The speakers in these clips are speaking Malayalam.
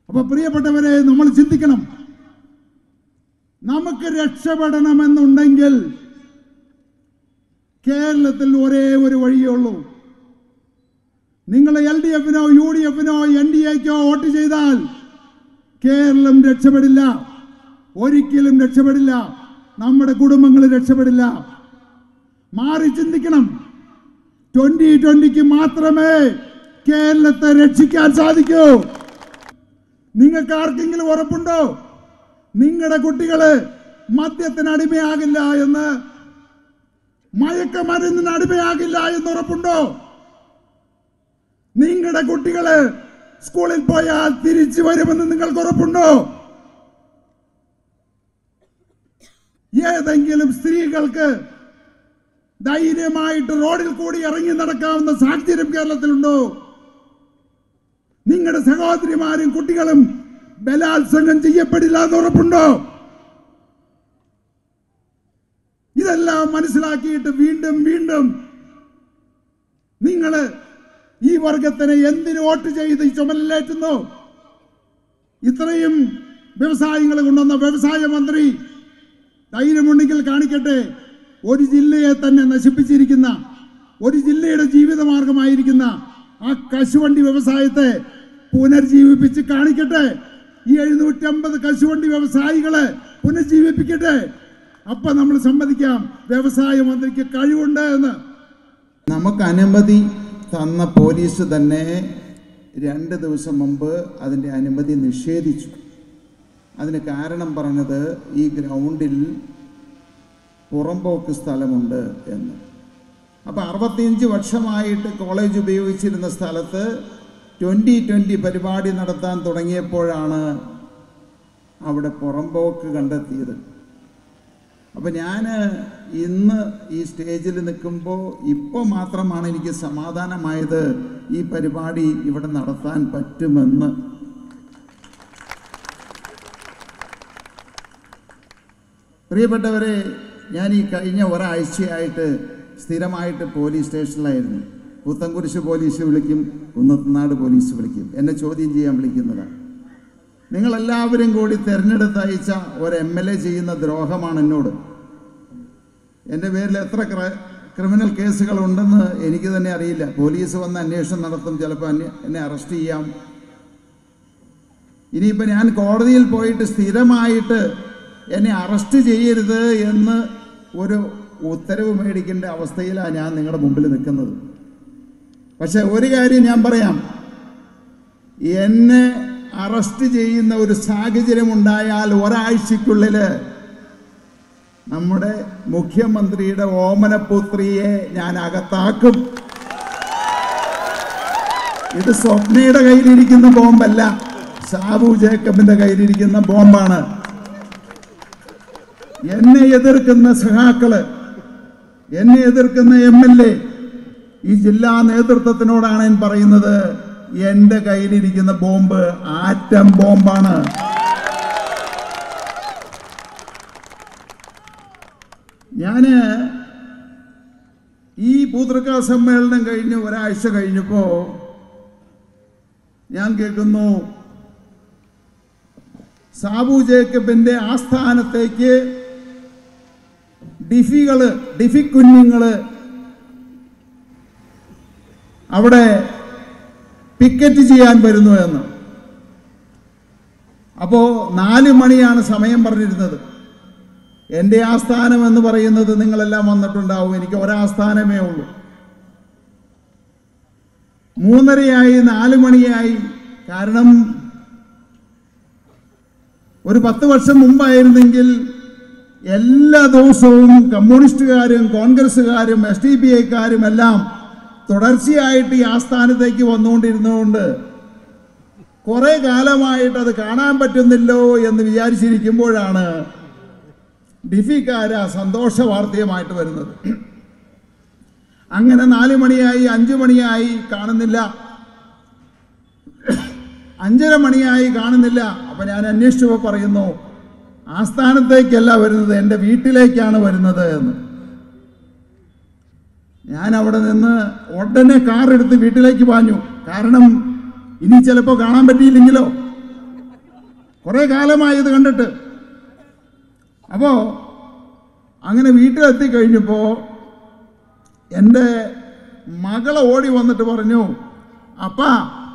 അപ്പൊ പ്രിയപ്പെട്ടവരെ നമ്മൾ ചിന്തിക്കണം നമുക്ക് രക്ഷപ്പെടണമെന്നുണ്ടെങ്കിൽ കേരളത്തിൽ ഒരേ ഒരു വഴിയേ ഉള്ളൂ നിങ്ങൾ എൽ ഡി എഫിനോ യു ഡി എഫിനോ എൻ ഡി എക്കോ വോട്ട് ചെയ്താൽ കേരളം രക്ഷപ്പെടില്ല ഒരിക്കലും രക്ഷപ്പെടില്ല നമ്മുടെ കുടുംബങ്ങൾ രക്ഷപ്പെടില്ല മാറി ചിന്തിക്കണം ട്വന്റി ട്വന്റിക്ക് മാത്രമേ കേരളത്തെ രക്ഷിക്കാൻ സാധിക്കൂ നിങ്ങൾക്ക് ആർക്കെങ്കിലും ഉറപ്പുണ്ടോ നിങ്ങളുടെ കുട്ടികള് മദ്യത്തിന് അടിമയാകില്ല എന്ന് മയക്കമരുന്നിന് അടിമയാകില്ല എന്ന് ഉറപ്പുണ്ടോ നിങ്ങളുടെ കുട്ടികള് സ്കൂളിൽ പോയാൽ തിരിച്ചു വരുമെന്ന് നിങ്ങൾക്ക് ഉറപ്പുണ്ടോ ഏതെങ്കിലും സ്ത്രീകൾക്ക് ധൈര്യമായിട്ട് റോഡിൽ കൂടി ഇറങ്ങി നടക്കാവുന്ന സാഹചര്യം കേരളത്തിലുണ്ടോ നിങ്ങളുടെ സഹോദരിമാരും കുട്ടികളും ബലാത്സംഗം ചെയ്യപ്പെടില്ല എന്ന് ഉറപ്പുണ്ടോ ഇതെല്ലാം മനസ്സിലാക്കിയിട്ട് വീണ്ടും വീണ്ടും നിങ്ങൾ ഈ വർഗത്തിന് എന്തിന് വോട്ട് ചെയ്ത് ഈ ചുമലിലേറ്റുന്നു ഇത്രയും വ്യവസായങ്ങൾ കൊണ്ടുവന്ന വ്യവസായ മന്ത്രി ധൈര്യമുണ്ടെങ്കിൽ കാണിക്കട്ടെ ഒരു ജില്ലയെ തന്നെ നശിപ്പിച്ചിരിക്കുന്ന ഒരു ജില്ലയുടെ ജീവിതമാർഗമായിരിക്കുന്ന ആ കശുവണ്ടി വ്യവസായത്തെ പുനർജീവിപ്പിച്ച് കാണിക്കട്ടെ ഈ എഴുന്നൂറ്റമ്പത് കശുവണ്ടി വ്യവസായികളെ പുനർജീവിപ്പിക്കട്ടെ അപ്പൊ നമ്മൾ സമ്മതിക്കാം വ്യവസായ മന്ത്രിക്ക് കഴിവുണ്ട് എന്ന് നമുക്ക് അനുമതി തന്ന പോലീസ് തന്നെ രണ്ട് ദിവസം മുമ്പ് അതിൻ്റെ അനുമതി നിഷേധിച്ചു അതിന് കാരണം പറഞ്ഞത് ഈ ഗ്രൗണ്ടിൽ പുറമ്പോക്ക് സ്ഥലമുണ്ട് എന്ന് അപ്പോൾ അറുപത്തിയഞ്ച് വർഷമായിട്ട് കോളേജ് ഉപയോഗിച്ചിരുന്ന സ്ഥലത്ത് ട്വൻ്റി ട്വൻ്റി പരിപാടി നടത്താൻ തുടങ്ങിയപ്പോഴാണ് അവിടെ പുറമ്പോക്ക് കണ്ടെത്തിയത് അപ്പം ഞാൻ ഇന്ന് ഈ സ്റ്റേജിൽ നിൽക്കുമ്പോൾ ഇപ്പോൾ മാത്രമാണ് എനിക്ക് സമാധാനമായത് ഈ പരിപാടി ഇവിടെ നടത്താൻ പറ്റുമെന്ന് പ്രിയപ്പെട്ടവരെ ഞാൻ ഈ കഴിഞ്ഞ ഒരാഴ്ചയായിട്ട് സ്ഥിരമായിട്ട് പോലീസ് സ്റ്റേഷനിലായിരുന്നു പുത്തൻകുരിശ് പോലീസ് വിളിക്കും കുന്നത്തനാട് പോലീസ് വിളിക്കും എന്നെ ചോദ്യം ചെയ്യാൻ വിളിക്കുന്നതാണ് നിങ്ങളെല്ലാവരും കൂടി തിരഞ്ഞെടുത്തയച്ച ഒരു എം എൽ എ ചെയ്യുന്ന ദ്രോഹമാണ് എന്നോട് എൻ്റെ പേരിൽ എത്ര ക്ര- ക്രിമിനൽ കേസുകൾ ഉണ്ടെന്ന് എനിക്ക് തന്നെ അറിയില്ല പോലീസ് വന്ന് അന്വേഷണം നടത്തും ചിലപ്പോൾ അന്വേ- എന്നെ അറസ്റ്റ് ചെയ്യാം ഇനിയിപ്പോൾ ഞാൻ കോടതിയിൽ പോയിട്ട് സ്ഥിരമായിട്ട് എന്നെ അറസ്റ്റ് ചെയ്യരുത് എന്ന് ഒരു ഉത്തരവ് മേടിക്കേണ്ട അവസ്ഥയിലാണ് ഞാൻ നിങ്ങളുടെ മുമ്പിൽ നിൽക്കുന്നത് പക്ഷെ ഒരു കാര്യം ഞാൻ പറയാം എന്നെ അറസ്റ്റ് ചെയ്യുന്ന ഒരു സാഹചര്യം ഉണ്ടായാൽ ഒരാഴ്ചക്കുള്ളിൽ നമ്മുടെ മുഖ്യമന്ത്രിയുടെ ഓമനപുത്രിയെ ഞാൻ അകത്താക്കും ഇത് സ്വപ്നയുടെ കയ്യിലിരിക്കുന്ന ബോംബല്ല സാബു ജേക്കബിന്റെ കയ്യിലിരിക്കുന്ന ബോംബാണ് എന്നെ എതിർക്കുന്ന സഹാക്കള് എന്നെ എതിർക്കുന്ന എം എൽ എ ഈ ജില്ലാ നേതൃത്വത്തിനോടാണ് ഞാൻ പറയുന്നത് എന്റെ കയ്യിലിരിക്കുന്ന ബോംബ് ആറ്റം ബോംബാണ് ഞാന് ഈ പൂതൃക്ക സമ്മേളനം കഴിഞ്ഞ് ഒരാഴ്ച കഴിഞ്ഞപ്പോ ഞാൻ കേൾക്കുന്നു സാബു ജേക്കബിന്റെ ആസ്ഥാനത്തേക്ക് ഡിഫികള് ഡിഫി കുഞ്ഞുങ്ങള് അവിടെ പിക്കറ്റ് ചെയ്യാൻ വരുന്നു എന്ന് അപ്പോ നാല് മണിയാണ് സമയം പറഞ്ഞിരുന്നത് എൻ്റെ ആസ്ഥാനം എന്ന് പറയുന്നത് നിങ്ങളെല്ലാം വന്നിട്ടുണ്ടാവും എനിക്ക് ഒരാസ്ഥാനമേ ഉള്ളൂ മൂന്നരയായി നാല് മണിയായി കാരണം ഒരു പത്ത് വർഷം മുമ്പായിരുന്നെങ്കിൽ എല്ലാ ദിവസവും കമ്മ്യൂണിസ്റ്റുകാരും കോൺഗ്രസ്സുകാരും എസ് ഡി പി ഐക്കാരും എല്ലാം തുടർച്ചയായിട്ട് ഈ ആസ്ഥാനത്തേക്ക് വന്നുകൊണ്ടിരുന്നതുകൊണ്ട് കുറെ കാലമായിട്ട് അത് കാണാൻ പറ്റുന്നില്ലോ എന്ന് വിചാരിച്ചിരിക്കുമ്പോഴാണ് ഡിഫിക്കാര സന്തോഷ വാർത്തയുമായിട്ട് വരുന്നത് അങ്ങനെ നാല് മണിയായി അഞ്ചു മണിയായി കാണുന്നില്ല അഞ്ചര മണിയായി കാണുന്നില്ല അപ്പൊ ഞാൻ അന്വേഷിച്ചപ്പോൾ പറയുന്നു ആസ്ഥാനത്തേക്കല്ല വരുന്നത് എൻ്റെ വീട്ടിലേക്കാണ് വരുന്നത് എന്ന് ഞാൻ അവിടെ നിന്ന് ഉടനെ കാർ എടുത്ത് വീട്ടിലേക്ക് പാഞ്ഞു കാരണം ഇനി ചിലപ്പോൾ കാണാൻ പറ്റിയില്ലെങ്കിലോ കുറേ കാലമായി ഇത് കണ്ടിട്ട് അപ്പോൾ അങ്ങനെ വീട്ടിലെത്തി കഴിഞ്ഞപ്പോൾ എൻ്റെ മകളെ ഓടി വന്നിട്ട് പറഞ്ഞു അപ്പാ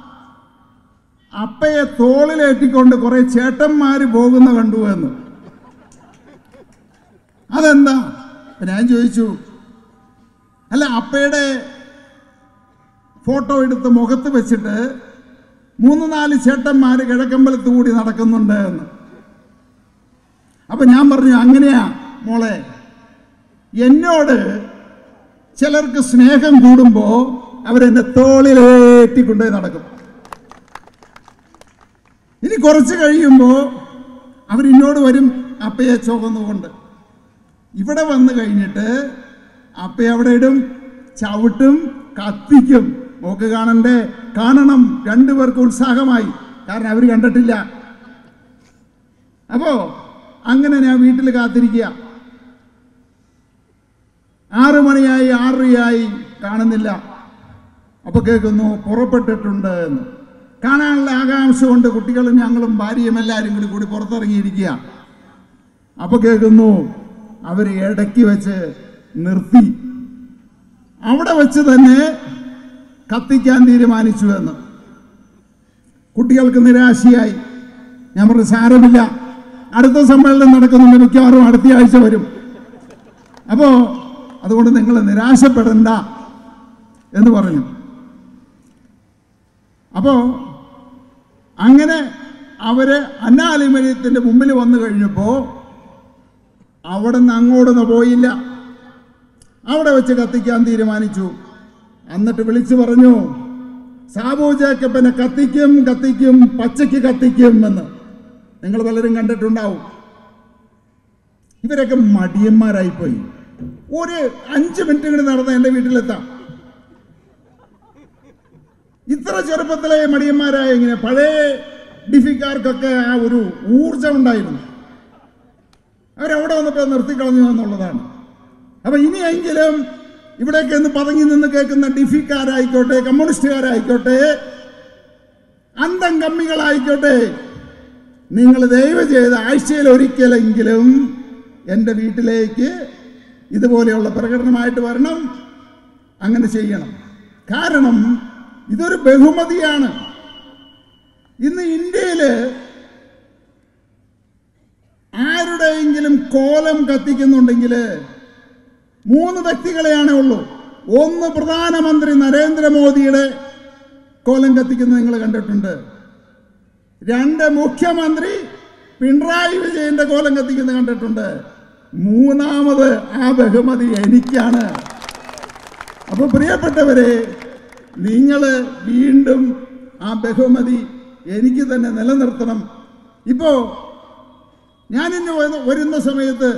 അപ്പയെ തോളിലേറ്റിക്കൊണ്ട് കുറെ ചേട്ടന്മാര് പോകുന്ന കണ്ടു എന്ന് അതെന്താ അപ്പൊ ഞാൻ ചോദിച്ചു അല്ല അപ്പയുടെ ഫോട്ടോ എടുത്ത് മുഖത്ത് വെച്ചിട്ട് മൂന്ന് നാല് ചേട്ടന്മാര് കിഴക്കമ്പലത്ത് കൂടി നടക്കുന്നുണ്ട് എന്ന് അപ്പൊ ഞാൻ പറഞ്ഞു അങ്ങനെയാ മോളെ എന്നോട് ചിലർക്ക് സ്നേഹം കൂടുമ്പോ അവരെന്നെ തോളിലേറ്റിക്കൊണ്ടേ നടക്കും ഇനി കുറച്ച് കഴിയുമ്പോൾ അവരിന്നോട് വരും അപ്പയെ ചുവന്നുകൊണ്ട് ഇവിടെ വന്നു കഴിഞ്ഞിട്ട് അപ്പയെ അവിടെ ഇടും ചവിട്ടും കത്തിക്കും നോക്ക് കാണണ്ടേ കാണണം രണ്ടുപേർക്ക് ഉത്സാഹമായി കാരണം അവർ കണ്ടിട്ടില്ല അപ്പോ അങ്ങനെ ഞാൻ വീട്ടിൽ കാത്തിരിക്കുക ആറു മണിയായി ആറരയായി കാണുന്നില്ല അപ്പൊ കേൾക്കുന്നു പുറപ്പെട്ടിട്ടുണ്ട് എന്ന് കാണാനുള്ള ആകാംക്ഷ കൊണ്ട് കുട്ടികളും ഞങ്ങളും ഭാര്യയും എല്ലാവരും കൂടി കൂടി പുറത്തിറങ്ങിയിരിക്കുക അപ്പൊ കേൾക്കുന്നു അവർ ഇടയ്ക്ക് വെച്ച് നിർത്തി അവിടെ വെച്ച് തന്നെ കത്തിക്കാൻ തീരുമാനിച്ചു എന്ന് കുട്ടികൾക്ക് നിരാശയായി ഞാൻ പറഞ്ഞു സാരമില്ല അടുത്ത സമ്മേളനം നടക്കുന്നുണ്ട് മിക്കവാറും അടുത്ത ആഴ്ച വരും അപ്പോ അതുകൊണ്ട് നിങ്ങൾ നിരാശപ്പെടണ്ട എന്ന് പറഞ്ഞു അപ്പോ അങ്ങനെ അവര് അന്നാലിമര്യത്തിന്റെ മുമ്പിൽ വന്നു കഴിഞ്ഞപ്പോ അവിടെ നിന്ന് അങ്ങോട്ടൊന്നും പോയില്ല അവിടെ വെച്ച് കത്തിക്കാൻ തീരുമാനിച്ചു എന്നിട്ട് വിളിച്ചു പറഞ്ഞു സാബു ജേക്കബിനെ കത്തിക്കും കത്തിക്കും പച്ചയ്ക്ക് കത്തിക്കും എന്ന് നിങ്ങൾ പലരും കണ്ടിട്ടുണ്ടാവും ഇവരൊക്കെ മടിയന്മാരായിപ്പോയി ഒരു അഞ്ച് മിനിറ്റ് കൂടി നടന്ന എൻ്റെ വീട്ടിലെത്താം ഇത്ര ചെറുപ്പത്തിലെ മടിയന്മാരായ ഇങ്ങനെ പഴയ ഡിഫിക്കാർക്കൊക്കെ ആ ഒരു ഊർജം ഉണ്ടായിരുന്നു അവരവിടെ വന്നപ്പോൾ നിർത്തിക്കളഞ്ഞു എന്നുള്ളതാണ് അപ്പൊ ഇനിയെങ്കിലും ഇവിടേക്ക് ഒന്ന് പതങ്ങി നിന്ന് കേൾക്കുന്ന ഡിഫിക്കാരായിക്കോട്ടെ കമ്മ്യൂണിസ്റ്റുകാരായിക്കോട്ടെ അന്തം കമ്മികളായിക്കോട്ടെ നിങ്ങൾ ദയവ് ചെയ്ത് ആഴ്ചയിൽ ഒരിക്കലെങ്കിലും എൻ്റെ വീട്ടിലേക്ക് ഇതുപോലെയുള്ള പ്രകടനമായിട്ട് വരണം അങ്ങനെ ചെയ്യണം കാരണം ഇതൊരു ബഹുമതിയാണ് ഇന്ന് ഇന്ത്യയില് ആരുടെയെങ്കിലും കോലം കത്തിക്കുന്നുണ്ടെങ്കിൽ മൂന്ന് വ്യക്തികളെയാണ് ഉള്ളൂ ഒന്ന് പ്രധാനമന്ത്രി നരേന്ദ്രമോദിയുടെ കോലം കത്തിക്കുന്നത് നിങ്ങൾ കണ്ടിട്ടുണ്ട് രണ്ട് മുഖ്യമന്ത്രി പിണറായി വിജയന്റെ കോലം കത്തിക്കുന്നത് കണ്ടിട്ടുണ്ട് മൂന്നാമത് ആ ബഹുമതി എനിക്കാണ് അപ്പൊ പ്രിയപ്പെട്ടവരെ നിങ്ങൾ വീണ്ടും ആ ബഹുമതി എനിക്ക് തന്നെ നിലനിർത്തണം ഇപ്പോ ഞാനിന്ന് വന്ന് വരുന്ന സമയത്ത്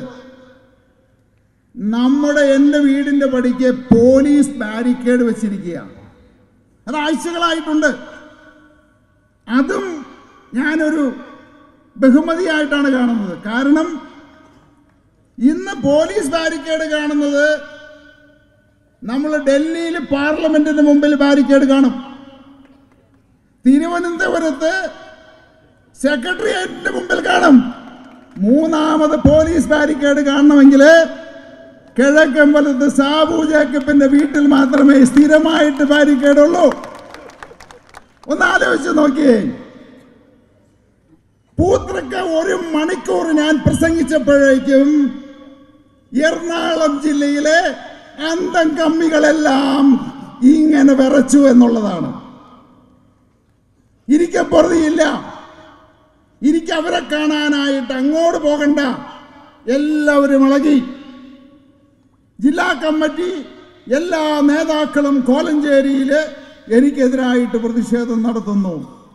നമ്മുടെ എൻ്റെ വീടിൻ്റെ പടിക്ക് പോലീസ് ബാരിക്കേഡ് വെച്ചിരിക്കുകയാണ് അത് ആഴ്ചകളായിട്ടുണ്ട് അതും ഞാനൊരു ബഹുമതിയായിട്ടാണ് കാണുന്നത് കാരണം ഇന്ന് പോലീസ് ബാരിക്കേഡ് കാണുന്നത് നമ്മൾ ഡൽഹിയിൽ പാർലമെന്റിന് മുമ്പിൽ ബാരിക്കേഡ് കാണും തിരുവനന്തപുരത്ത് സെക്രട്ടേറിയറ്റിന്റെ മുമ്പിൽ കാണും മൂന്നാമത് പോലീസ് ബാരിക്കേഡ് കാണണമെങ്കിൽ കിഴക്കമ്പലത്ത് സാബു ജേക്കബിന്റെ വീട്ടിൽ മാത്രമേ സ്ഥിരമായിട്ട് ബാരിക്കേഡ് ഉള്ളൂ ഒന്ന് ആലോചിച്ച് നോക്കിയേ പൂത്രക്ക ഒരു മണിക്കൂർ ഞാൻ പ്രസംഗിച്ചപ്പോഴേക്കും എറണാകുളം ജില്ലയിലെ അന്തം കമ്മികളെല്ലാം ഇങ്ങനെ വിറച്ചു എന്നുള്ളതാണ് ഇരിക്കാൻ പൊറുതിയില്ല എനിക്ക് അവരെ കാണാനായിട്ട് അങ്ങോട്ട് പോകണ്ട എല്ലാവരും ഇളകി ജില്ലാ കമ്മിറ്റി എല്ലാ നേതാക്കളും കോലഞ്ചേരിയിൽ എനിക്കെതിരായിട്ട് പ്രതിഷേധം നടത്തുന്നു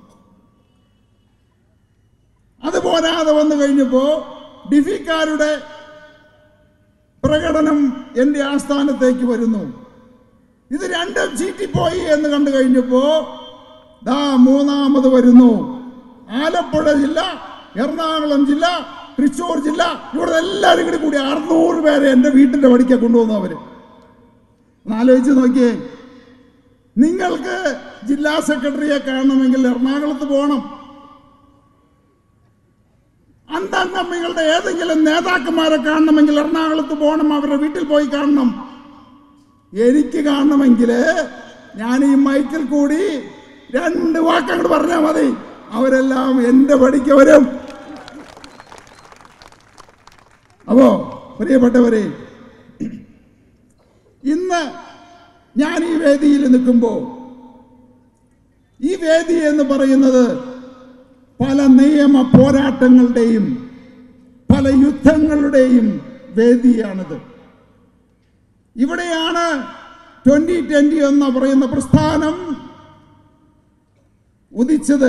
അത് പോരാതെ വന്നു കഴിഞ്ഞപ്പോ ഡിഫിക്കാരുടെ പ്രകടനം എൻ്റെ ആസ്ഥാനത്തേക്ക് വരുന്നു ഇത് രണ്ടും ചീറ്റിപ്പോയി എന്ന് കണ്ടു കഴിഞ്ഞപ്പോ ദാ മൂന്നാമത് വരുന്നു ആലപ്പുഴ ജില്ല എറണാകുളം ജില്ല തൃശ്ശൂർ ജില്ല ഇവിടെ എല്ലാവരും കൂടി കൂടി അറുന്നൂറ് പേരെ എൻ്റെ വീട്ടിൻ്റെ പടിക്ക കൊണ്ടുവന്നു അവര് ഒന്ന് ആലോചിച്ച് നോക്കിയേ നിങ്ങൾക്ക് ജില്ലാ സെക്രട്ടറിയെ കാണണമെങ്കിൽ എറണാകുളത്ത് പോകണം രണ്ടാം കമ്മികളുടെ ഏതെങ്കിലും നേതാക്കന്മാരെ കാണണമെങ്കിൽ എറണാകുളത്ത് പോകണം അവരുടെ വീട്ടിൽ പോയി കാണണം എനിക്ക് കാണണമെങ്കിൽ ഞാൻ ഈ മൈക്കിൽ കൂടി രണ്ട് വാക്കങ്ങോട്ട് പറഞ്ഞാൽ മതി അവരെല്ലാം എൻ്റെ പടിക്ക് വരും അപ്പോ പ്രിയപ്പെട്ടവരെ ഇന്ന് ഞാൻ ഈ വേദിയിൽ നിൽക്കുമ്പോൾ ഈ വേദി എന്ന് പറയുന്നത് പല നിയമ പോരാട്ടങ്ങളുടെയും പല യുദ്ധങ്ങളുടെയും വേദിയാണിത് ഇവിടെയാണ് ട്വന്റി ട്വന്റി എന്ന് പറയുന്ന പ്രസ്ഥാനം ഉദിച്ചത്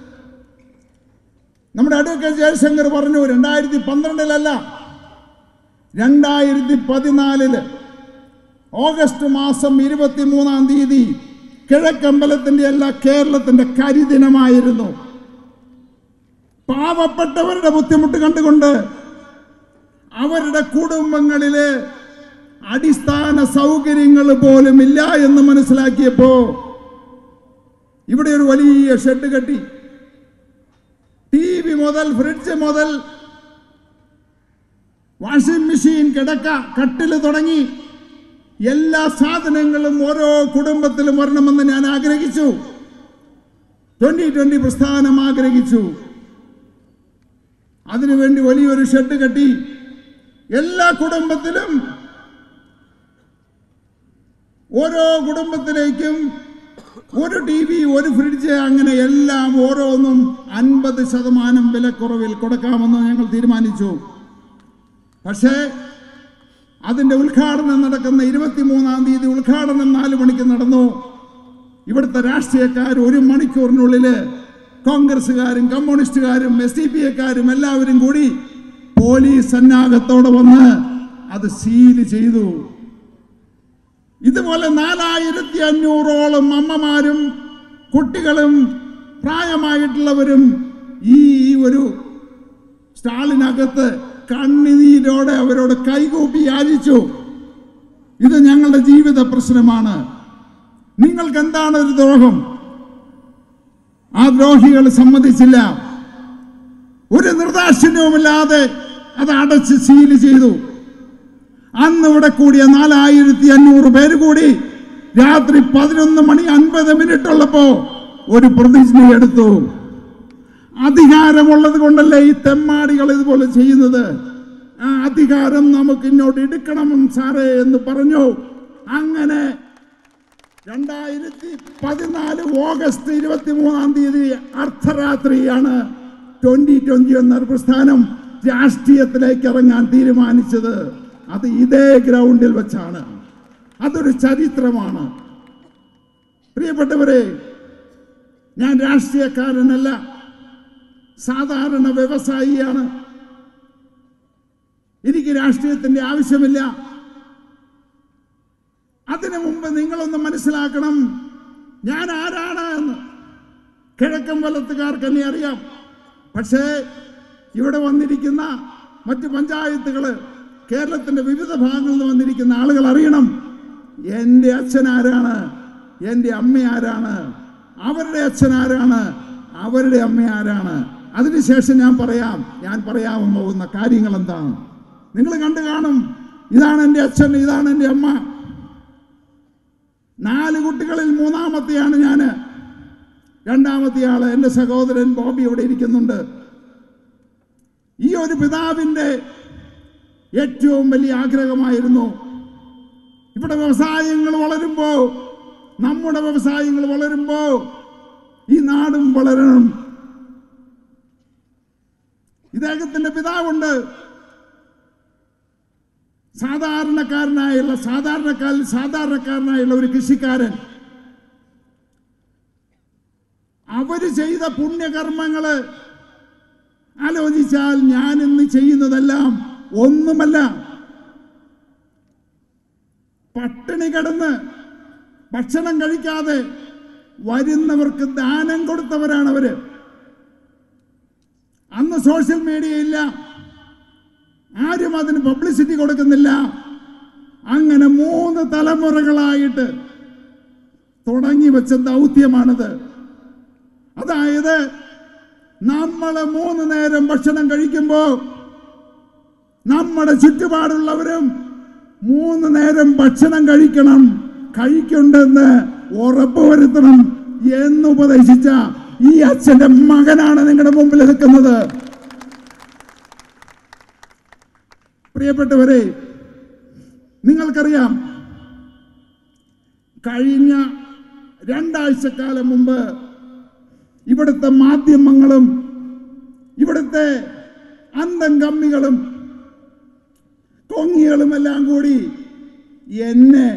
നമ്മുടെ അഡ്വക്കേറ്റ് ജയശങ്കർ പറഞ്ഞു രണ്ടായിരത്തി പന്ത്രണ്ടിലല്ല രണ്ടായിരത്തി പതിനാലില് ഓഗസ്റ്റ് മാസം ഇരുപത്തിമൂന്നാം തീയതി കിഴക്കമ്പലത്തിന്റെ അല്ല കേരളത്തിന്റെ കരിദിനമായിരുന്നു പാവപ്പെട്ടവരുടെ ബുദ്ധിമുട്ട് കണ്ടുകൊണ്ട് അവരുടെ കുടുംബങ്ങളില് അടിസ്ഥാന സൗകര്യങ്ങൾ പോലും ഇല്ല എന്ന് മനസ്സിലാക്കിയപ്പോ ഇവിടെ ഒരു വലിയ ഷെഡ് കെട്ടി ടി വി മുതൽ ഫ്രിഡ്ജ് മുതൽ വാഷിംഗ് മെഷീൻ കിടക്ക കട്ടില് തുടങ്ങി എല്ലാ സാധനങ്ങളും ഓരോ കുടുംബത്തിലും വരണമെന്ന് ഞാൻ ആഗ്രഹിച്ചു ട്വന്റി ട്വന്റി പ്രസ്ഥാനം ആഗ്രഹിച്ചു അതിനുവേണ്ടി വലിയൊരു ഷെഡ് കെട്ടി എല്ലാ കുടുംബത്തിലും ഓരോ കുടുംബത്തിലേക്കും ഒരു ടി വി ഒരു ഫ്രിഡ്ജ് അങ്ങനെ എല്ലാം ഓരോന്നും അൻപത് ശതമാനം വിലക്കുറവിൽ കൊടുക്കാമെന്ന് ഞങ്ങൾ തീരുമാനിച്ചു പക്ഷേ അതിന്റെ ഉദ്ഘാടനം നടക്കുന്ന ഇരുപത്തിമൂന്നാം തീയതി ഉദ്ഘാടനം നാല് മണിക്ക് നടന്നു ഇവിടുത്തെ രാഷ്ട്രീയക്കാർ ഒരു മണിക്കൂറിനുള്ളിൽ കോൺഗ്രസ്സുകാരും കമ്മ്യൂണിസ്റ്റുകാരും എസ് ഡി പി എക്കാരും എല്ലാവരും കൂടി പോലീസ് സന്നാഹത്തോടെ വന്ന് അത് സീല് ചെയ്തു ഇതുപോലെ നാലായിരത്തി അഞ്ഞൂറോളം അമ്മമാരും കുട്ടികളും പ്രായമായിട്ടുള്ളവരും ഈ ഒരു സ്റ്റാളിനകത്ത് കണ്ണുനീരോടെ അവരോട് കൈകൂപ്പി യാചിച്ചു ഇത് ഞങ്ങളുടെ ജീവിത പ്രശ്നമാണ് നിങ്ങൾക്ക് എന്താണ് ഒരു ദ്രോഹം ആ ദ്രോഹികൾ സമ്മതിച്ചില്ല ഒരു നിർദാക്ഷിണ്യവുമില്ലാതെ അത് അടച്ച് സീല് ചെയ്തു അന്ന് ഇവിടെ കൂടിയ നാലായിരത്തി അഞ്ഞൂറ് പേര് കൂടി രാത്രി പതിനൊന്ന് മണി അൻപത് മിനിറ്റ് ഉള്ളപ്പോ ഒരു പ്രതിജ്ഞ എടുത്തു അധികാരമുള്ളത് കൊണ്ടല്ലേ ഈ തെമ്മാടികൾ ഇതുപോലെ ചെയ്യുന്നത് ആ അധികാരം നമുക്ക് ഇങ്ങോട്ട് എടുക്കണം സാറേ എന്ന് പറഞ്ഞു അങ്ങനെ രണ്ടായിരത്തി പതിനാല് ഓഗസ്റ്റ് ഇരുപത്തി മൂന്നാം തീയതി അർദ്ധരാത്രിയാണ് ട്വന്റി ട്വന്റി എന്ന പ്രസ്ഥാനം രാഷ്ട്രീയത്തിലേക്ക് ഇറങ്ങാൻ തീരുമാനിച്ചത് അത് ഇതേ ഗ്രൗണ്ടിൽ വെച്ചാണ് അതൊരു ചരിത്രമാണ് പ്രിയപ്പെട്ടവരെ ഞാൻ രാഷ്ട്രീയക്കാരനല്ല സാധാരണ വ്യവസായിയാണ് എനിക്ക് രാഷ്ട്രീയത്തിന്റെ ആവശ്യമില്ല അതിനു മുമ്പ് നിങ്ങളൊന്ന് മനസ്സിലാക്കണം ഞാൻ ആരാണ് എന്ന് കിഴക്കൻ വലത്തുകാർക്ക് എന്നെ അറിയാം പക്ഷേ ഇവിടെ വന്നിരിക്കുന്ന മറ്റ് പഞ്ചായത്തുകള് കേരളത്തിന്റെ വിവിധ ഭാഗങ്ങളിൽ നിന്ന് വന്നിരിക്കുന്ന ആളുകൾ അറിയണം എൻ്റെ അച്ഛൻ ആരാണ് എൻ്റെ അമ്മ ആരാണ് അവരുടെ അച്ഛൻ ആരാണ് അവരുടെ അമ്മ ആരാണ് അതിനുശേഷം ഞാൻ പറയാം ഞാൻ പറയാൻ പോകുന്ന കാര്യങ്ങൾ എന്താണ് നിങ്ങൾ കണ്ടു കാണും ഇതാണ് എൻ്റെ അച്ഛൻ ഇതാണ് എൻ്റെ അമ്മ നാല് കുട്ടികളിൽ മൂന്നാമത്തെയാണ് ഞാൻ രണ്ടാമത്തെ ആള് എൻ്റെ സഹോദരൻ ബോബി ഇവിടെ ഇരിക്കുന്നുണ്ട് ഈ ഒരു പിതാവിൻ്റെ ഏറ്റവും വലിയ ആഗ്രഹമായിരുന്നു ഇവിടെ വ്യവസായങ്ങൾ വളരുമ്പോ നമ്മുടെ വ്യവസായങ്ങൾ വളരുമ്പോ ഈ നാടും വളരണം ഇദ്ദേഹത്തിന്റെ പിതാവുണ്ട് സാധാരണക്കാരനായുള്ള സാധാരണക്കാരിൽ സാധാരണക്കാരനായുള്ള ഒരു കൃഷിക്കാരൻ അവര് ചെയ്ത പുണ്യകർമ്മങ്ങള് ആലോചിച്ചാൽ ഞാൻ ഇന്ന് ചെയ്യുന്നതെല്ലാം ഒന്നുമല്ല പട്ടിണി കിടന്ന് ഭക്ഷണം കഴിക്കാതെ വരുന്നവർക്ക് ദാനം കൊടുത്തവരാണ് അവര് അന്ന് സോഷ്യൽ മീഡിയ ഇല്ല ആരും അതിന് പബ്ലിസിറ്റി കൊടുക്കുന്നില്ല അങ്ങനെ മൂന്ന് തലമുറകളായിട്ട് തുടങ്ങി വെച്ച ദൗത്യമാണിത് അതായത് നമ്മൾ മൂന്ന് നേരം ഭക്ഷണം കഴിക്കുമ്പോൾ നമ്മുടെ ചുറ്റുപാടുള്ളവരും മൂന്ന് നേരം ഭക്ഷണം കഴിക്കണം കഴിക്കുണ്ടെന്ന് ഉറപ്പുവരുത്തണം എന്ന് ഉപദേശിച്ച ഈ അച്ഛന്റെ മകനാണ് നിങ്ങളുടെ മുമ്പിൽ നിൽക്കുന്നത് പ്രിയപ്പെട്ടവരെ നിങ്ങൾക്കറിയാം കഴിഞ്ഞ രണ്ടാഴ്ചക്കാലം മുമ്പ് ഇവിടുത്തെ മാധ്യമങ്ങളും ഇവിടുത്തെ അന്തം കമ്മികളും കൊങ്ങികളും എല്ലാം കൂടി എന്നെ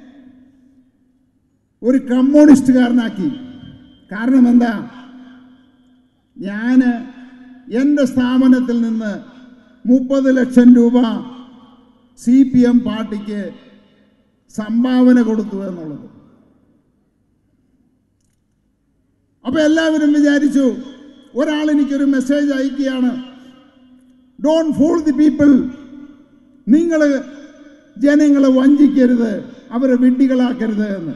ഒരു കമ്മ്യൂണിസ്റ്റുകാരനാക്കി കാരണം എന്താ ഞാൻ എൻ്റെ സ്ഥാപനത്തിൽ നിന്ന് മുപ്പത് ലക്ഷം രൂപ സി പി എം പാർട്ടിക്ക് സംഭാവന കൊടുത്തു എന്നുള്ളത് അപ്പൊ എല്ലാവരും വിചാരിച്ചു ഒരാൾ എനിക്കൊരു മെസ്സേജ് അയക്കുകയാണ് ഡോൺ ഫൂൾ ദി പീപ്പിൾ നിങ്ങൾ ജനങ്ങളെ വഞ്ചിക്കരുത് അവരെ വിഡ്ഢികളാക്കരുത് എന്ന്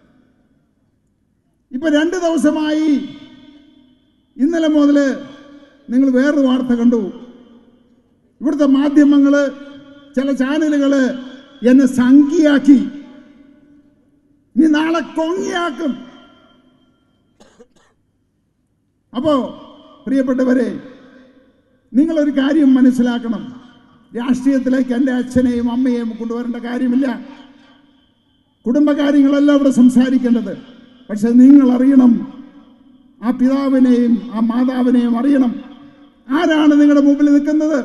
ഇപ്പൊ രണ്ട് ദിവസമായി ഇന്നലെ മുതൽ നിങ്ങൾ വേറൊരു വാർത്ത കണ്ടു ഇവിടുത്തെ മാധ്യമങ്ങൾ ചില ചാനലുകൾ എന്നെ സംഖ്യയാക്കി ഇനി നാളെ കൊങ്ങിയാക്കും അപ്പോ പ്രിയപ്പെട്ടവരെ നിങ്ങളൊരു കാര്യം മനസ്സിലാക്കണം രാഷ്ട്രീയത്തിലേക്ക് എൻ്റെ അച്ഛനെയും അമ്മയെയും കൊണ്ടുവരേണ്ട കാര്യമില്ല കുടുംബകാര്യങ്ങളല്ല ഇവിടെ സംസാരിക്കേണ്ടത് പക്ഷെ നിങ്ങൾ അറിയണം ആ പിതാവിനെയും ആ മാതാവിനെയും അറിയണം ആരാണ് നിങ്ങളുടെ മുമ്പിൽ നിൽക്കുന്നത്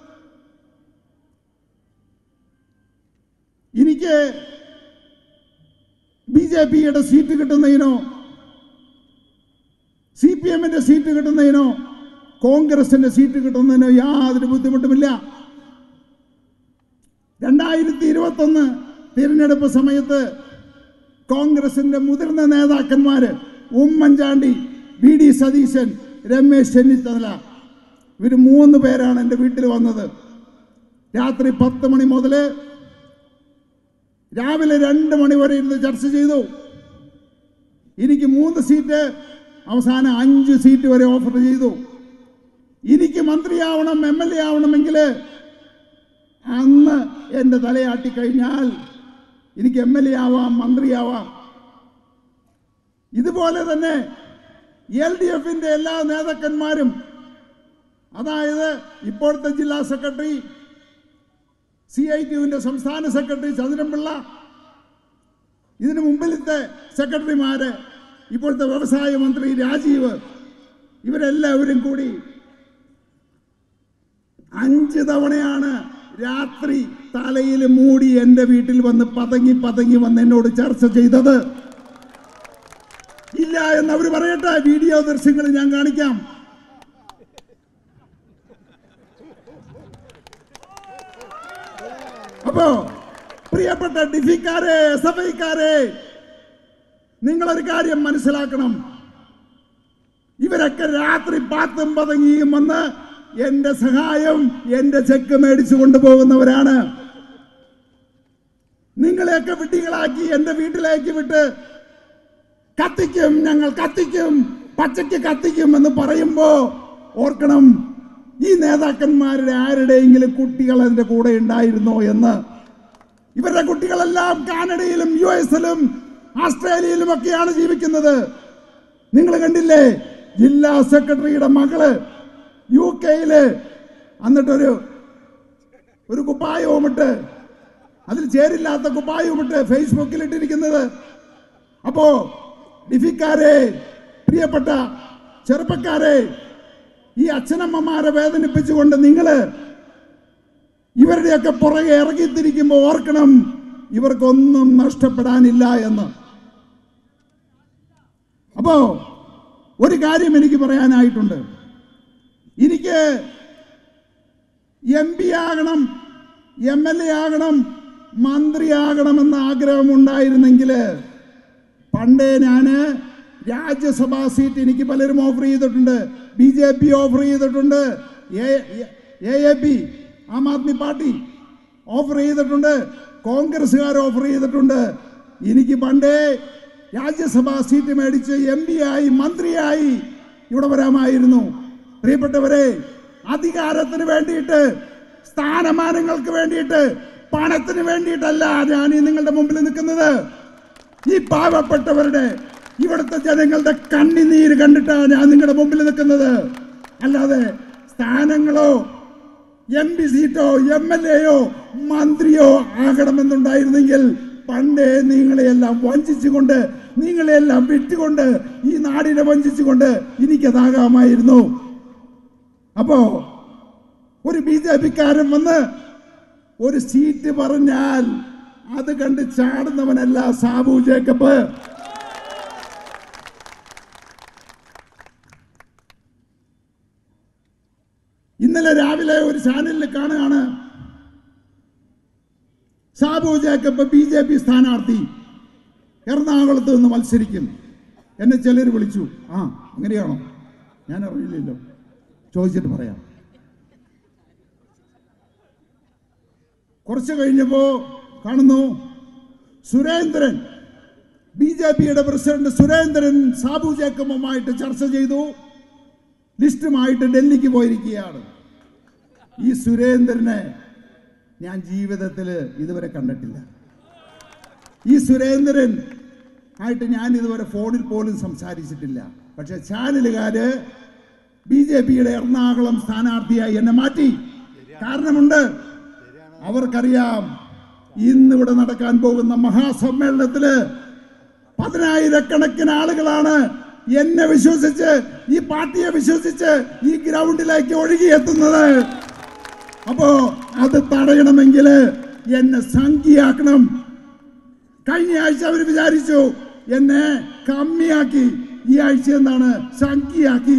എനിക്ക് ബി ജെ പിയുടെ സീറ്റ് കിട്ടുന്നതിനോ സി പി എമ്മിന്റെ സീറ്റ് കിട്ടുന്നതിനോ കോൺഗ്രസിന്റെ സീറ്റ് കിട്ടുന്നതിനോ യാതൊരു ബുദ്ധിമുട്ടുമില്ല രണ്ടായിരത്തി ഇരുപത്തൊന്ന് തിരഞ്ഞെടുപ്പ് സമയത്ത് കോൺഗ്രസിന്റെ മുതിർന്ന നേതാക്കന്മാര് ഉമ്മൻചാണ്ടി വി ഡി സതീശൻ രമേശ് ചെന്നിത്തല ഇവർ മൂന്ന് പേരാണ് എൻ്റെ വീട്ടിൽ വന്നത് രാത്രി പത്ത് മണി മുതൽ രാവിലെ രണ്ട് മണി വരെ ഇരുന്ന് ചർച്ച ചെയ്തു എനിക്ക് മൂന്ന് സീറ്റ് അവസാനം അഞ്ച് സീറ്റ് വരെ ഓഫർ ചെയ്തു എനിക്ക് മന്ത്രിയാവണം എം എൽ എ ആവണമെങ്കിൽ അന്ന് എൻ്റെ തലയാട്ടി കഴിഞ്ഞാൽ എനിക്ക് എം എൽ എ ആവാം മന്ത്രിയാവാം ഇതുപോലെ തന്നെ എൽ ഡി എഫിന്റെ എല്ലാ നേതാക്കന്മാരും അതായത് ഇപ്പോഴത്തെ ജില്ലാ സെക്രട്ടറി സി ഐ ടിയുവിന്റെ സംസ്ഥാന സെക്രട്ടറി ചന്ദ്രൻപിള്ള ഇതിനു മുമ്പിലത്തെ സെക്രട്ടറിമാര് ഇപ്പോഴത്തെ വ്യവസായ മന്ത്രി രാജീവ് ഇവരെല്ലാവരും കൂടി അഞ്ച് തവണയാണ് രാത്രി തലയിൽ മൂടി എൻ്റെ വീട്ടിൽ വന്ന് പതങ്ങി പതങ്ങി വന്ന് എന്നോട് ചർച്ച ചെയ്തത് ഇല്ല എന്ന് അവർ പറയട്ടെ വീഡിയോ ദൃശ്യങ്ങൾ ഞാൻ കാണിക്കാം അപ്പോ പ്രിയപ്പെട്ട ഡിഫിക്കാരെ എസ് എഫ് ഐക്കാരെ നിങ്ങളൊരു കാര്യം മനസ്സിലാക്കണം ഇവരൊക്കെ രാത്രി പാത്തും പതങ്ങിയും വന്ന് എന്റെ സഹായം എന്റെ ചെക്ക് മേടിച്ചു കൊണ്ടുപോകുന്നവരാണ് നിങ്ങളെയൊക്കെ വിട്ടികളാക്കി എന്റെ വീട്ടിലേക്ക് വിട്ട് കത്തിക്കും ഞങ്ങൾ കത്തിക്കും പച്ചയ്ക്ക് കത്തിക്കും എന്ന് പറയുമ്പോ ഓർക്കണം ഈ നേതാക്കന്മാരുടെ ആരുടെയെങ്കിലും കുട്ടികൾ അതിന്റെ കൂടെ ഉണ്ടായിരുന്നോ എന്ന് ഇവരുടെ കുട്ടികളെല്ലാം കാനഡയിലും യു എസിലും ഓസ്ട്രേലിയയിലും ഒക്കെയാണ് ജീവിക്കുന്നത് നിങ്ങൾ കണ്ടില്ലേ ജില്ലാ സെക്രട്ടറിയുടെ മകള് യു കെയില് എന്നിട്ടൊരു ഒരു കുപ്പായവുമിട്ട് അതിൽ ചേരില്ലാത്ത കുപ്പായവുമിട്ട് ഫേസ്ബുക്കിൽ ഇട്ടിരിക്കുന്നത് അപ്പോ ഡിഫിക്കാരെ പ്രിയപ്പെട്ട ചെറുപ്പക്കാരെ ഈ അച്ഛനമ്മമാരെ വേദനിപ്പിച്ചുകൊണ്ട് നിങ്ങള് ഇവരുടെയൊക്കെ പുറകെ ഇറങ്ങിത്തിരിക്കുമ്പോൾ ഓർക്കണം ഇവർക്കൊന്നും നഷ്ടപ്പെടാനില്ല എന്ന് അപ്പോ ഒരു കാര്യം എനിക്ക് പറയാനായിട്ടുണ്ട് എനിക്ക് എം പി ആകണം എം എൽ എ ആകണം മന്ത്രിയാകണമെന്ന് ആഗ്രഹമുണ്ടായിരുന്നെങ്കിൽ പണ്ടേ ഞാന് രാജ്യസഭാ സീറ്റ് എനിക്ക് പലരും ഓഫർ ചെയ്തിട്ടുണ്ട് ബി ജെ പി ഓഫർ ചെയ്തിട്ടുണ്ട് A A P am Aadmi party offer ചെയ്തിട്ടുണ്ട് കോൺഗ്രസ്സുകാർ ഓഫർ ചെയ്തിട്ടുണ്ട് എനിക്ക് പണ്ടേ രാജ്യസഭാ സീറ്റ് മേടിച്ച് എം പി ആയി മന്ത്രിയായി ഇവിടെ വരാമായിരുന്നു പ്രിയപ്പെട്ടവരെ അധികാരത്തിന് വേണ്ടിയിട്ട് സ്ഥാനമാനങ്ങൾക്ക് വേണ്ടിയിട്ട് പണത്തിന് വേണ്ടിയിട്ടല്ല ഞാൻ ഈ നിങ്ങളുടെ മുമ്പിൽ നിൽക്കുന്നത് ഈ പാവപ്പെട്ടവരുടെ ഇവിടുത്തെ ജനങ്ങളുടെ കണ്ണിനീര് കണ്ടിട്ടാണ് ഞാൻ നിങ്ങളുടെ മുമ്പിൽ നിൽക്കുന്നത് അല്ലാതെ സ്ഥാനങ്ങളോ എം പി സീറ്റോ എം എൽ എയോ മന്ത്രിയോ ആകണമെന്നുണ്ടായിരുന്നെങ്കിൽ പണ്ടേ നിങ്ങളെയെല്ലാം വഞ്ചിച്ചുകൊണ്ട് നിങ്ങളെയെല്ലാം വിറ്റുകൊണ്ട് ഈ നാടിനെ വഞ്ചിച്ചുകൊണ്ട് എനിക്കതാകാമായിരുന്നു അപ്പോ ഒരു ബി ജെ പിക്കാരൻ വന്ന് ഒരു സീറ്റ് പറഞ്ഞാൽ അത് കണ്ട് ചാടുന്നവനല്ല സാബു ജേക്കബ് ഇന്നലെ രാവിലെ ഒരു ചാനലിൽ കാണുകയാണ് Sabu Jacob B J P സ്ഥാനാർത്ഥി എറണാകുളത്ത് നിന്ന് മത്സരിക്കും എന്നെ ചിലർ വിളിച്ചു ആ അങ്ങനെയാണോ ഞാൻ അറിയില്ലല്ലോ ചോദിച്ചിട്ട് പറയാം കുറച്ച് കഴിഞ്ഞപ്പോ കാണുന്നു സുരേന്ദ്രൻ ബി ജെ പിയുടെ പ്രസിഡന്റ് സുരേന്ദ്രൻ സാബു ജേക്കബുമായിട്ട് ചർച്ച ചെയ്തു ലിസ്റ്റുമായിട്ട് ഡൽഹിക്ക് പോയിരിക്കുകയാണ് ഈ സുരേന്ദ്രനെ ഞാൻ ജീവിതത്തിൽ ഇതുവരെ കണ്ടിട്ടില്ല ഈ സുരേന്ദ്രൻ ആയിട്ട് ഞാൻ ഇതുവരെ ഫോണിൽ പോലും സംസാരിച്ചിട്ടില്ല പക്ഷെ ചാനലുകാര് ബി ജെ പിയുടെ എറണാകുളം സ്ഥാനാർത്ഥിയായി എന്നെ മാറ്റി കാരണമുണ്ട് അവർക്കറിയാം ഇന്നിവിടെ നടക്കാൻ പോകുന്ന മഹാസമ്മേളനത്തില് പതിനായിരക്കണക്കിന് ആളുകളാണ് എന്നെ വിശ്വസിച്ച് ഈ പാർട്ടിയെ വിശ്വസിച്ച് ഈ ഗ്രൗണ്ടിലേക്ക് ഒഴുകിയെത്തുന്നത് അപ്പോ അത് തടയണമെങ്കിൽ എന്നെ സംഖ്യയാക്കണം കഴിഞ്ഞ ആഴ്ച അവർ വിചാരിച്ചു എന്നെ കമ്മിയാക്കി ഈ ആഴ്ച എന്താണ് സംഖ്യയാക്കി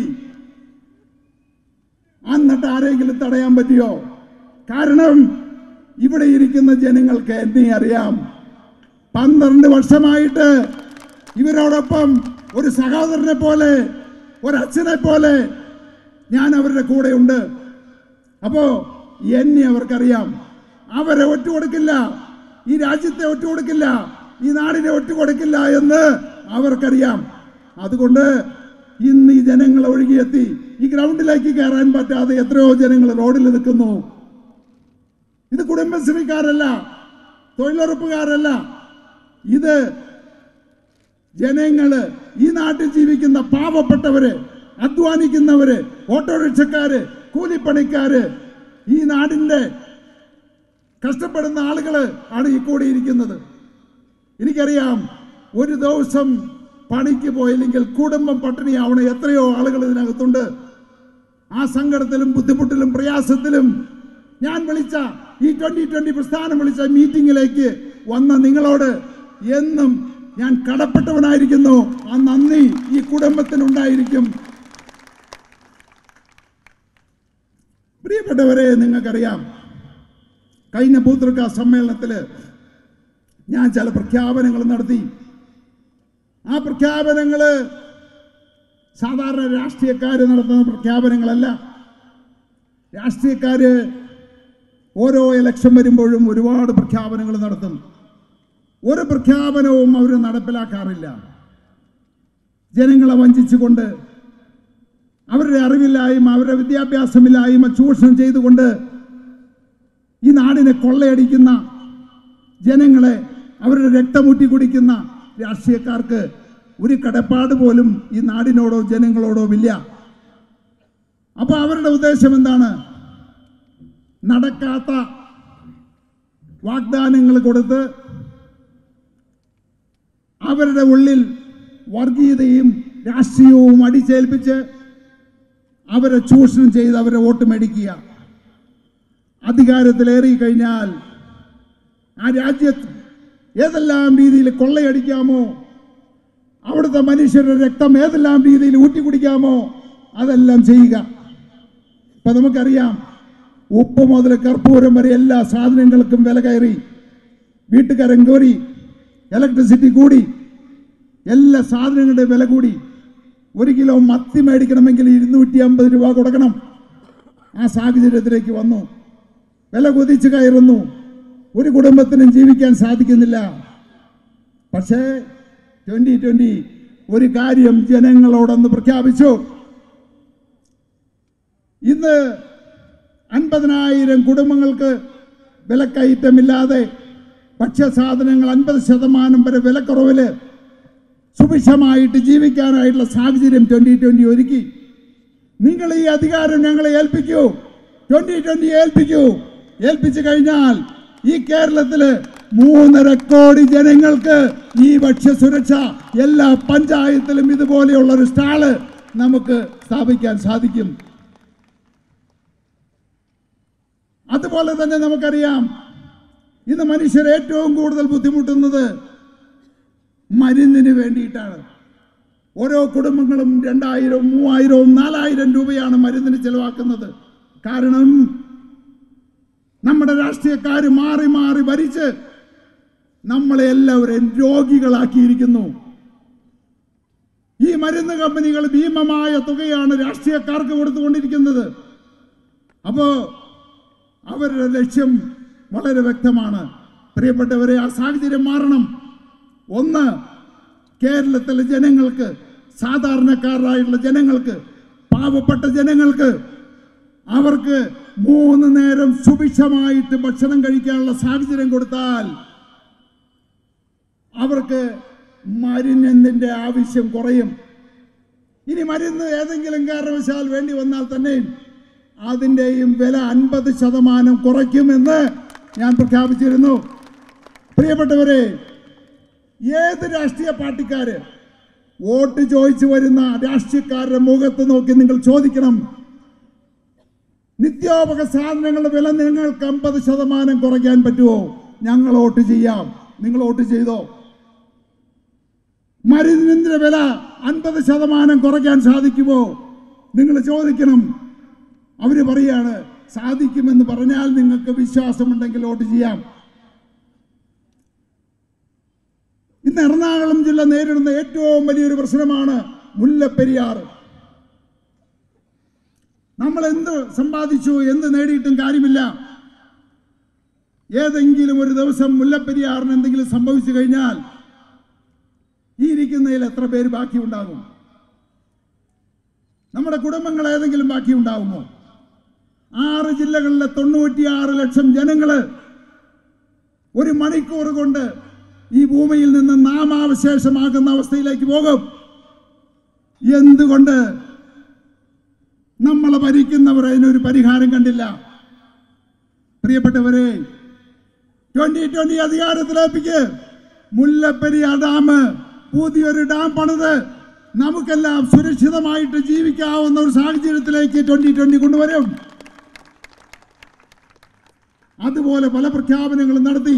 എന്നിട്ട് ആരെങ്കിലും തടയാൻ പറ്റിയോ കാരണം ഇവിടെ ഇരിക്കുന്ന ജനങ്ങൾക്ക് എന്നെ അറിയാം പന്ത്രണ്ട് വർഷമായിട്ട് ഇവരോടൊപ്പം ഒരു സഹോദരനെ പോലെ ഒരച്ഛനെ പോലെ ഞാൻ അവരുടെ കൂടെയുണ്ട് അപ്പോ എന്നെ അവർക്കറിയാം അവരെ ഒറ്റുകൊടുക്കില്ല ഈ രാജ്യത്തെ ഒറ്റുകൊടുക്കില്ല ഈ നാടിനെ ഒറ്റുകൊടുക്കില്ല എന്ന് അവർക്കറിയാം അതുകൊണ്ട് ഇന്ന് ഈ ജനങ്ങൾ ഒഴുകിയെത്തി ഈ ഗ്രൗണ്ടിലേക്ക് കയറാൻ പറ്റാതെ എത്രയോ ജനങ്ങൾ റോഡിൽ നിൽക്കുന്നു ഇത് കുടുംബശ്രീക്കാരല്ല തൊഴിലുറപ്പുകാരല്ല ഇത് ജനങ്ങള് ഈ നാട്ടിൽ ജീവിക്കുന്ന പാവപ്പെട്ടവര് അധ്വാനിക്കുന്നവര് ഓട്ടോറിക്ഷക്കാര് കൂലിപ്പണിക്കാര് ഈ നാടിന്റെ കഷ്ടപ്പെടുന്ന ആളുകള് ആണ് ഈ കൂടിയിരിക്കുന്നത് എനിക്കറിയാം ഒരു ദിവസം പണിക്ക് പോയില്ലെങ്കിൽ കുടുംബം പട്ടിണിയാവണ എത്രയോ ആളുകൾ ഇതിനകത്തുണ്ട് ആ സങ്കടത്തിലും ബുദ്ധിമുട്ടിലും പ്രയാസത്തിലും ഞാൻ വിളിച്ച ഈ ട്വന്റി ട്വന്റി പ്രസ്ഥാനം വിളിച്ച മീറ്റിംഗിലേക്ക് വന്ന നിങ്ങളോട് എന്നും ഞാൻ കടപ്പെട്ടവനായിരിക്കുന്നു ആ നന്ദി ഈ കുടുംബത്തിനുണ്ടായിരിക്കും പ്രിയപ്പെട്ടവരെ നിങ്ങൾക്കറിയാം കഴിഞ്ഞ പൂത്തൃക്ക സമ്മേളനത്തിൽ ഞാൻ ചില പ്രഖ്യാപനങ്ങൾ നടത്തി ആ പ്രഖ്യാപനങ്ങൾ സാധാരണ രാഷ്ട്രീയക്കാർ നടത്തുന്ന പ്രഖ്യാപനങ്ങളല്ല രാഷ്ട്രീയക്കാര് ഓരോ ഇലക്ഷൻ വരുമ്പോഴും ഒരുപാട് പ്രഖ്യാപനങ്ങൾ നടത്തും ഒരു പ്രഖ്യാപനവും അവർ നടപ്പിലാക്കാറില്ല ജനങ്ങളെ വഞ്ചിച്ചുകൊണ്ട് അവരുടെ അറിവില്ലായ്മ അവരുടെ വിദ്യാഭ്യാസമില്ലായ്മ ചൂഷണം ചെയ്തുകൊണ്ട് ഈ നാടിനെ കൊള്ളയടിക്കുന്ന ജനങ്ങളെ അവരുടെ രക്തമുറ്റി കുടിക്കുന്ന രാഷ്ട്രീയക്കാർക്ക് ഒരു കടപ്പാട് പോലും ഈ നാടിനോടോ ജനങ്ങളോടോ ഇല്ല അപ്പൊ അവരുടെ ഉദ്ദേശം എന്താണ് നടക്കാത്ത വാഗ്ദാനങ്ങൾ കൊടുത്ത് അവരുടെ ഉള്ളിൽ വർഗീയതയും രാഷ്ട്രീയവും അടിച്ചേൽപ്പിച്ച് അവരെ ചൂഷണം ചെയ്ത് അവരെ വോട്ട് മേടിക്കുക അധികാരത്തിലേറി കഴിഞ്ഞാൽ ആ രാജ്യത്ത് ഏതെല്ലാം രീതിയിൽ കൊള്ളയടിക്കാമോ അവിടുത്തെ മനുഷ്യരുടെ രക്തം ഏതെല്ലാം രീതിയിൽ ഊറ്റിക്കുടിക്കാമോ അതെല്ലാം ചെയ്യുക ഇപ്പൊ നമുക്കറിയാം ഉപ്പ് മുതൽ കർപ്പൂരം വരെ എല്ലാ സാധനങ്ങൾക്കും വില കയറി വീട്ടുകാരൻ കോരി ഇലക്ട്രിസിറ്റി കൂടി എല്ലാ സാധനങ്ങളുടെ വില കൂടി ഒരു കിലോ മത്തി മേടിക്കണമെങ്കിൽ ഇരുന്നൂറ്റി അമ്പത് രൂപ കൊടുക്കണം ആ സാഹചര്യത്തിലേക്ക് വന്നു വില കുതിച്ച് കയറുന്നു ഒരു കുടുംബത്തിനും ജീവിക്കാൻ സാധിക്കുന്നില്ല പക്ഷേ ട്വന്റി ട്വന്റി ഒരു കാര്യം ജനങ്ങളോടൊന്ന് പ്രഖ്യാപിച്ചു ഇന്ന് അൻപതിനായിരം കുടുംബങ്ങൾക്ക് വിലക്കയറ്റമില്ലാതെ ഭക്ഷ്യസാധനങ്ങൾ അൻപത് ശതമാനം വരെ വിലക്കുറവിൽ സുഭിക്ഷമായിട്ട് ജീവിക്കാനായിട്ടുള്ള സാഹചര്യം ട്വൻ്റി ട്വൻ്റി ഒരുക്കി നിങ്ങൾ ഈ അധികാരം ഞങ്ങളെ ഏൽപ്പിക്കൂ ട്വൻ്റി ട്വൻ്റി ഏൽപ്പിക്കൂ ഏൽപ്പിച്ചു കഴിഞ്ഞാൽ ഈ കേരളത്തില് മൂന്നര കോടി ജനങ്ങൾക്ക് ഈ ഭക്ഷ്യസുരക്ഷ എല്ലാ പഞ്ചായത്തിലും ഇതുപോലെയുള്ള ഒരു സ്റ്റാള് നമുക്ക് സ്ഥാപിക്കാൻ സാധിക്കും അതുപോലെ തന്നെ നമുക്കറിയാം ഇന്ന് മനുഷ്യർ ഏറ്റവും കൂടുതൽ ബുദ്ധിമുട്ടുന്നത് മരുന്നിന് വേണ്ടിയിട്ടാണ് ഓരോ കുടുംബങ്ങളും രണ്ടായിരവും മൂവായിരവും നാലായിരം രൂപയാണ് മരുന്നിന് ചെലവാക്കുന്നത് കാരണം നമ്മുടെ രാഷ്ട്രീയക്കാർ മാറി മാറി ഭരിച്ച് നമ്മളെ എല്ലാവരെയും രോഗികളാക്കിയിരിക്കുന്നു ഈ മരുന്ന് കമ്പനികൾ ഭീമമായ തുകയാണ് രാഷ്ട്രീയക്കാർക്ക് കൊടുത്തുകൊണ്ടിരിക്കുന്നത് അപ്പോ അവരുടെ ലക്ഷ്യം വളരെ വ്യക്തമാണ് പ്രിയപ്പെട്ടവരെ ആ സാഹചര്യം മാറണം ഒന്ന് കേരളത്തിലെ ജനങ്ങൾക്ക് സാധാരണക്കാരായിട്ടുള്ള ജനങ്ങൾക്ക് പാവപ്പെട്ട ജനങ്ങൾക്ക് അവർക്ക് മൂന്ന് നേരം സുഭിക്ഷമായിട്ട് ഭക്ഷണം കഴിക്കാനുള്ള സാഹചര്യം കൊടുത്താൽ അവർക്ക് മരുന്നിൻ്റെ ആവശ്യം കുറയും ഇനി മരുന്ന് ഏതെങ്കിലും കാരണവശാൽ വേണ്ടി വന്നാൽ തന്നെയും അതിൻ്റെയും വില അൻപത് ശതമാനം കുറയ്ക്കുമെന്ന് ഞാൻ പ്രഖ്യാപിച്ചിരുന്നു പ്രിയപ്പെട്ടവരെ ഏത് രാഷ്ട്രീയ പാർട്ടിക്കാര് വോട്ട് ചോദിച്ചു വരുന്ന രാഷ്ട്രീയക്കാരുടെ മുഖത്ത് നോക്കി നിങ്ങൾ ചോദിക്കണം നിത്യോപക സാധനങ്ങളുടെ വില നിങ്ങൾക്ക് അമ്പത് ശതമാനം കുറയ്ക്കാൻ പറ്റുമോ ഞങ്ങൾ വോട്ട് ചെയ്യാം നിങ്ങൾ വോട്ട് ചെയ്തോ മരുന്നിന്റെ വില അൻപത് ശതമാനം കുറയ്ക്കാൻ സാധിക്കുമോ നിങ്ങൾ ചോദിക്കണം അവര് പറയാണ് സാധിക്കുമെന്ന് പറഞ്ഞാൽ നിങ്ങൾക്ക് വിശ്വാസമുണ്ടെങ്കിൽ വോട്ട് ചെയ്യാം ഇന്ന് എറണാകുളം ജില്ല നേരിടുന്ന ഏറ്റവും വലിയൊരു പ്രശ്നമാണ് മുല്ലപ്പെരിയാർ നമ്മൾ എന്ത് സമ്പാദിച്ചു എന്ത് നേടിയിട്ടും കാര്യമില്ല ഏതെങ്കിലും ഒരു ദിവസം മുല്ലപ്പെരിയാറിന് എന്തെങ്കിലും സംഭവിച്ചു കഴിഞ്ഞാൽ ഈ ഇരിക്കുന്നതിൽ എത്ര പേര് ബാക്കി ഉണ്ടാകും നമ്മുടെ കുടുംബങ്ങൾ ഏതെങ്കിലും ബാക്കി ഉണ്ടാകുമോ ആറ് ജില്ലകളിലെ തൊണ്ണൂറ്റിയാറ് ലക്ഷം ജനങ്ങള് ഒരു മണിക്കൂർ കൊണ്ട് ഈ ഭൂമിയിൽ നിന്ന് നാമാവശേഷമാകുന്ന അവസ്ഥയിലേക്ക് പോകും എന്തുകൊണ്ട് നമ്മളെ ഭരിക്കുന്നവർ അതിനൊരു പരിഹാരം കണ്ടില്ല പ്രിയപ്പെട്ടവരെ ട്വന്റി ട്വന്റി അധികാരത്തിലേപ്പിക്ക് മുല്ലപ്പെരിയാർ ഡാം പുതിയൊരു ഡാം പണിത് നമുക്കെല്ലാം സുരക്ഷിതമായിട്ട് ജീവിക്കാവുന്ന ഒരു സാഹചര്യത്തിലേക്ക് ട്വന്റി ട്വന്റി കൊണ്ടുവരും അതുപോലെ പല പ്രഖ്യാപനങ്ങളും നടത്തി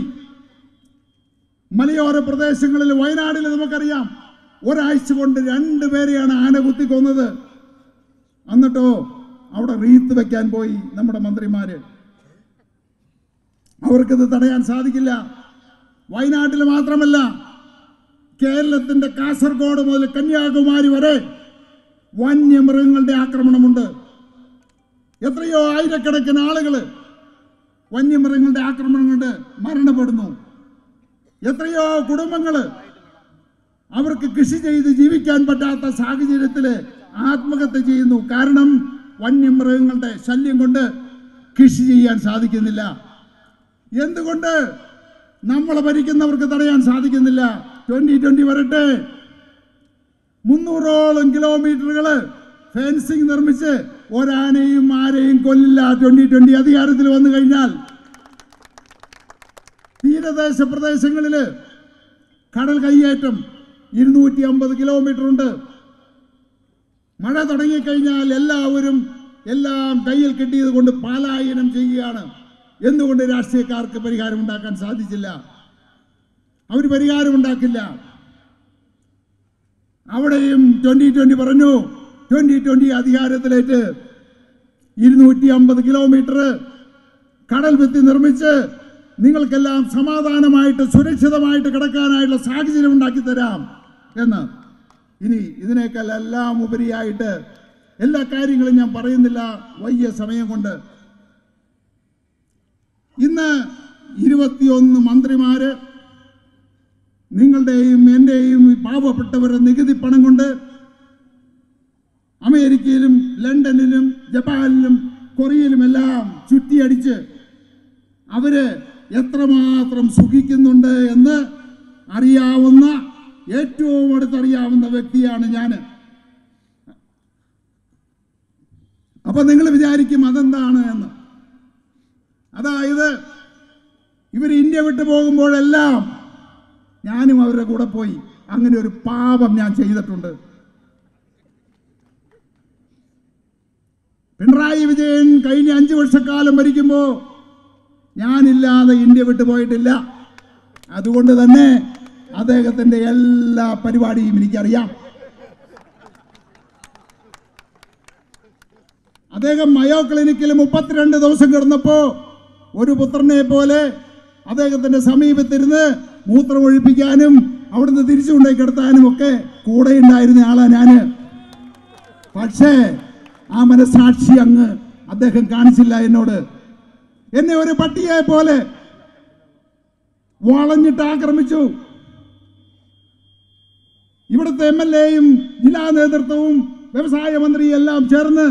മലയോര പ്രദേശങ്ങളിൽ വയനാടിൽ നമുക്കറിയാം ഒരാഴ്ച കൊണ്ട് രണ്ട് പേരെയാണ് ആന കുത്തിക്കൊന്നത് എന്നിട്ടോ അവിടെ റീത്ത് വെക്കാൻ പോയി നമ്മുടെ മന്ത്രിമാര് അവർക്കിത് തടയാൻ സാധിക്കില്ല വയനാട്ടിൽ മാത്രമല്ല കേരളത്തിന്റെ കാസർഗോഡ് മുതൽ കന്യാകുമാരി വരെ വന്യമൃഗങ്ങളുടെ ആക്രമണമുണ്ട് എത്രയോ ആയിരക്കണക്കിന് ആളുകൾ വന്യമൃഗങ്ങളുടെ ആക്രമണം കൊണ്ട് മരണപ്പെടുന്നു എത്രയോ കുടുംബങ്ങൾ അവർക്ക് കൃഷി ചെയ്ത് ജീവിക്കാൻ പറ്റാത്ത സാഹചര്യത്തിൽ ആത്മഹത്യ ചെയ്യുന്നു കാരണം വന്യമൃഗങ്ങളുടെ ശല്യം കൊണ്ട് കൃഷി ചെയ്യാൻ സാധിക്കുന്നില്ല എന്തുകൊണ്ട് നമ്മളെ ഭരിക്കുന്നവർക്ക് തടയാൻ സാധിക്കുന്നില്ല ട്വന്റി ട്വന്റി വരട്ടെ മുന്നൂറോളം കിലോമീറ്ററുകൾ ഫെൻസിങ് നിർമ്മിച്ച് ഒരാനയും ആരെയും കൊല്ലില്ല ട്വന്റി ട്വന്റി അധികാരത്തിൽ വന്നു കഴിഞ്ഞാൽ തീരദേശ പ്രദേശങ്ങളിൽ കടൽ കയ്യേറ്റം ഇരുന്നൂറ്റി അമ്പത് കിലോമീറ്റർ ഉണ്ട് മഴ തുടങ്ങിക്കഴിഞ്ഞാൽ എല്ലാവരും എല്ലാം കയ്യിൽ കിട്ടിയത് കൊണ്ട് പാലായനം ചെയ്യുകയാണ് എന്തുകൊണ്ട് രാഷ്ട്രീയക്കാർക്ക് പരിഹാരം ഉണ്ടാക്കാൻ സാധിച്ചില്ല അവർ പരിഹാരം ഉണ്ടാക്കില്ല അവിടെയും ട്വന്റി ട്വന്റി പറഞ്ഞു ട്വന്റി ട്വന്റി അധികാരത്തിലേറ്റ് ഇരുന്നൂറ്റി അമ്പത് കിലോമീറ്റർ കടൽ ഭിത്തി നിർമ്മിച്ച് നിങ്ങൾക്കെല്ലാം സമാധാനമായിട്ട് സുരക്ഷിതമായിട്ട് കിടക്കാനായിട്ടുള്ള സാഹചര്യം ഉണ്ടാക്കി തരാം എന്ന് ഇനി ഇതിനേക്കാൾ എല്ലാം ഉപരിയായിട്ട് എല്ലാ കാര്യങ്ങളും ഞാൻ പറയുന്നില്ല വയ്യ സമയം കൊണ്ട് ഇന്ന് ഇരുപത്തിയൊന്ന് മന്ത്രിമാര് നിങ്ങളുടെയും എൻ്റെയും ഈ പാവപ്പെട്ടവരുടെ നികുതി പണം കൊണ്ട് അമേരിക്കയിലും ലണ്ടനിലും ജപ്പാനിലും കൊറിയയിലുമെല്ലാം ചുറ്റിയടിച്ച് അവര് എത്രമാത്രം സുഖിക്കുന്നുണ്ട് എന്ന് അറിയാവുന്ന ഏറ്റവും അടുത്തറിയാവുന്ന വ്യക്തിയാണ് ഞാൻ അപ്പൊ നിങ്ങൾ വിചാരിക്കും അതെന്താണ് എന്ന് അതായത് ഇവർ ഇന്ത്യ വിട്ടു പോകുമ്പോഴെല്ലാം ഞാനും അവരുടെ കൂടെ പോയി അങ്ങനെ ഒരു പാപം ഞാൻ ചെയ്തിട്ടുണ്ട് പിണറായി വിജയൻ കഴിഞ്ഞ അഞ്ചു വർഷക്കാലം ഭരിക്കുമ്പോൾ ഞാനില്ലാതെ ഇന്ത്യ വിട്ടു പോയിട്ടില്ല അതുകൊണ്ട് തന്നെ അദ്ദേഹത്തിന്റെ എല്ലാ പരിപാടിയും എനിക്കറിയാം അദ്ദേഹം മയോ ക്ലിനിക്കിൽ മുപ്പത്തിരണ്ട് ദിവസം കിടന്നപ്പോ ഒരു പുത്രനെ പോലെ അദ്ദേഹത്തിന്റെ സമീപത്തിരുന്ന് മൂത്രമൊഴിപ്പിക്കാനും അവിടുന്ന് തിരിച്ചു കൊണ്ടുപോയി കിടത്താനും ഒക്കെ കൂടെ ഉണ്ടായിരുന്ന ആളാ ഞാന് പക്ഷേ ആ മനസാക്ഷി അങ്ങ് അദ്ദേഹം കാണിച്ചില്ല എന്നോട് എന്നെ ഒരു പട്ടിയെ പോലെ വളഞ്ഞിട്ട് ആക്രമിച്ചു ഇവിടുത്തെ എം എൽ എയും ജില്ലാ നേതൃത്വവും വ്യവസായ മന്ത്രിയും എല്ലാം ചേർന്ന്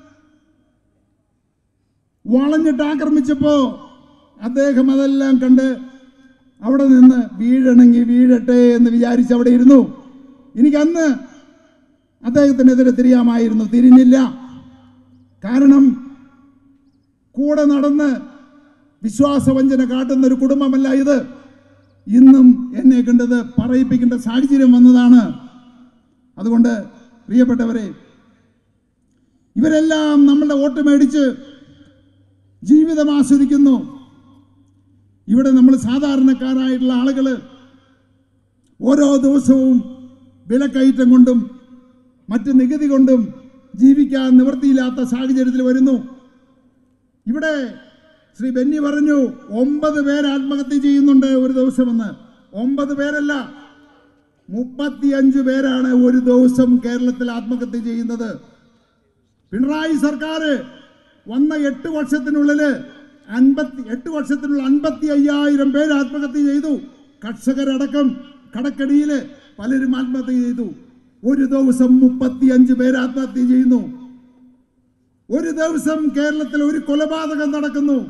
വളഞ്ഞിട്ട് ആക്രമിച്ചപ്പോ അദ്ദേഹം അതെല്ലാം കണ്ട് അവിടെ നിന്ന് വീഴണമെങ്കിൽ വീഴട്ടെ എന്ന് വിചാരിച്ച് അവിടെ ഇരുന്നു എനിക്ക് അന്ന് അദ്ദേഹത്തിനെതിരെ തിരിയാമായിരുന്നു തിരിഞ്ഞില്ല കാരണം കൂടെ നടന്ന് വിശ്വാസവഞ്ചന കാട്ടുന്ന ഒരു കുടുംബമല്ല ഇത് ഇന്നും എന്നെ കണ്ടത് പറയിപ്പിക്കേണ്ട സാഹചര്യം വന്നതാണ് അതുകൊണ്ട് പ്രിയപ്പെട്ടവരെ ഇവരെല്ലാം നമ്മളുടെ വോട്ട് മേടിച്ച് ജീവിതം ആസ്വദിക്കുന്നു ഇവിടെ നമ്മൾ സാധാരണക്കാരായിട്ടുള്ള ആളുകൾ ഓരോ ദിവസവും വിലക്കയറ്റം കൊണ്ടും മറ്റ് നികുതി കൊണ്ടും ജീവിക്കാൻ നിവൃത്തിയില്ലാത്ത സാഹചര്യത്തിൽ വരുന്നു ഇവിടെ ശ്രീ ബെന്നി പറഞ്ഞു ഒമ്പത് പേര് ആത്മഹത്യ ചെയ്യുന്നുണ്ട് ഒരു ദിവസമെന്ന് ഒമ്പത് പേരല്ല മുപ്പത്തിയഞ്ച് പേരാണ് ഒരു ദിവസം കേരളത്തിൽ ആത്മഹത്യ ചെയ്യുന്നത് പിണറായി സർക്കാർ വന്ന എട്ട് വർഷത്തിനുള്ളില് അൻപത്തി എട്ട് വർഷത്തിനുള്ള അൻപത്തി അയ്യായിരം പേര് ആത്മഹത്യ ചെയ്തു കർഷകരടക്കം കടക്കടിയിൽ പലരും ആത്മഹത്യ ചെയ്തു ഒരു ദിവസം മുപ്പത്തിയഞ്ച് പേര് ആത്മഹത്യ ചെയ്യുന്നു ഒരു ദിവസം കേരളത്തിൽ ഒരു കൊലപാതകം നടക്കുന്നു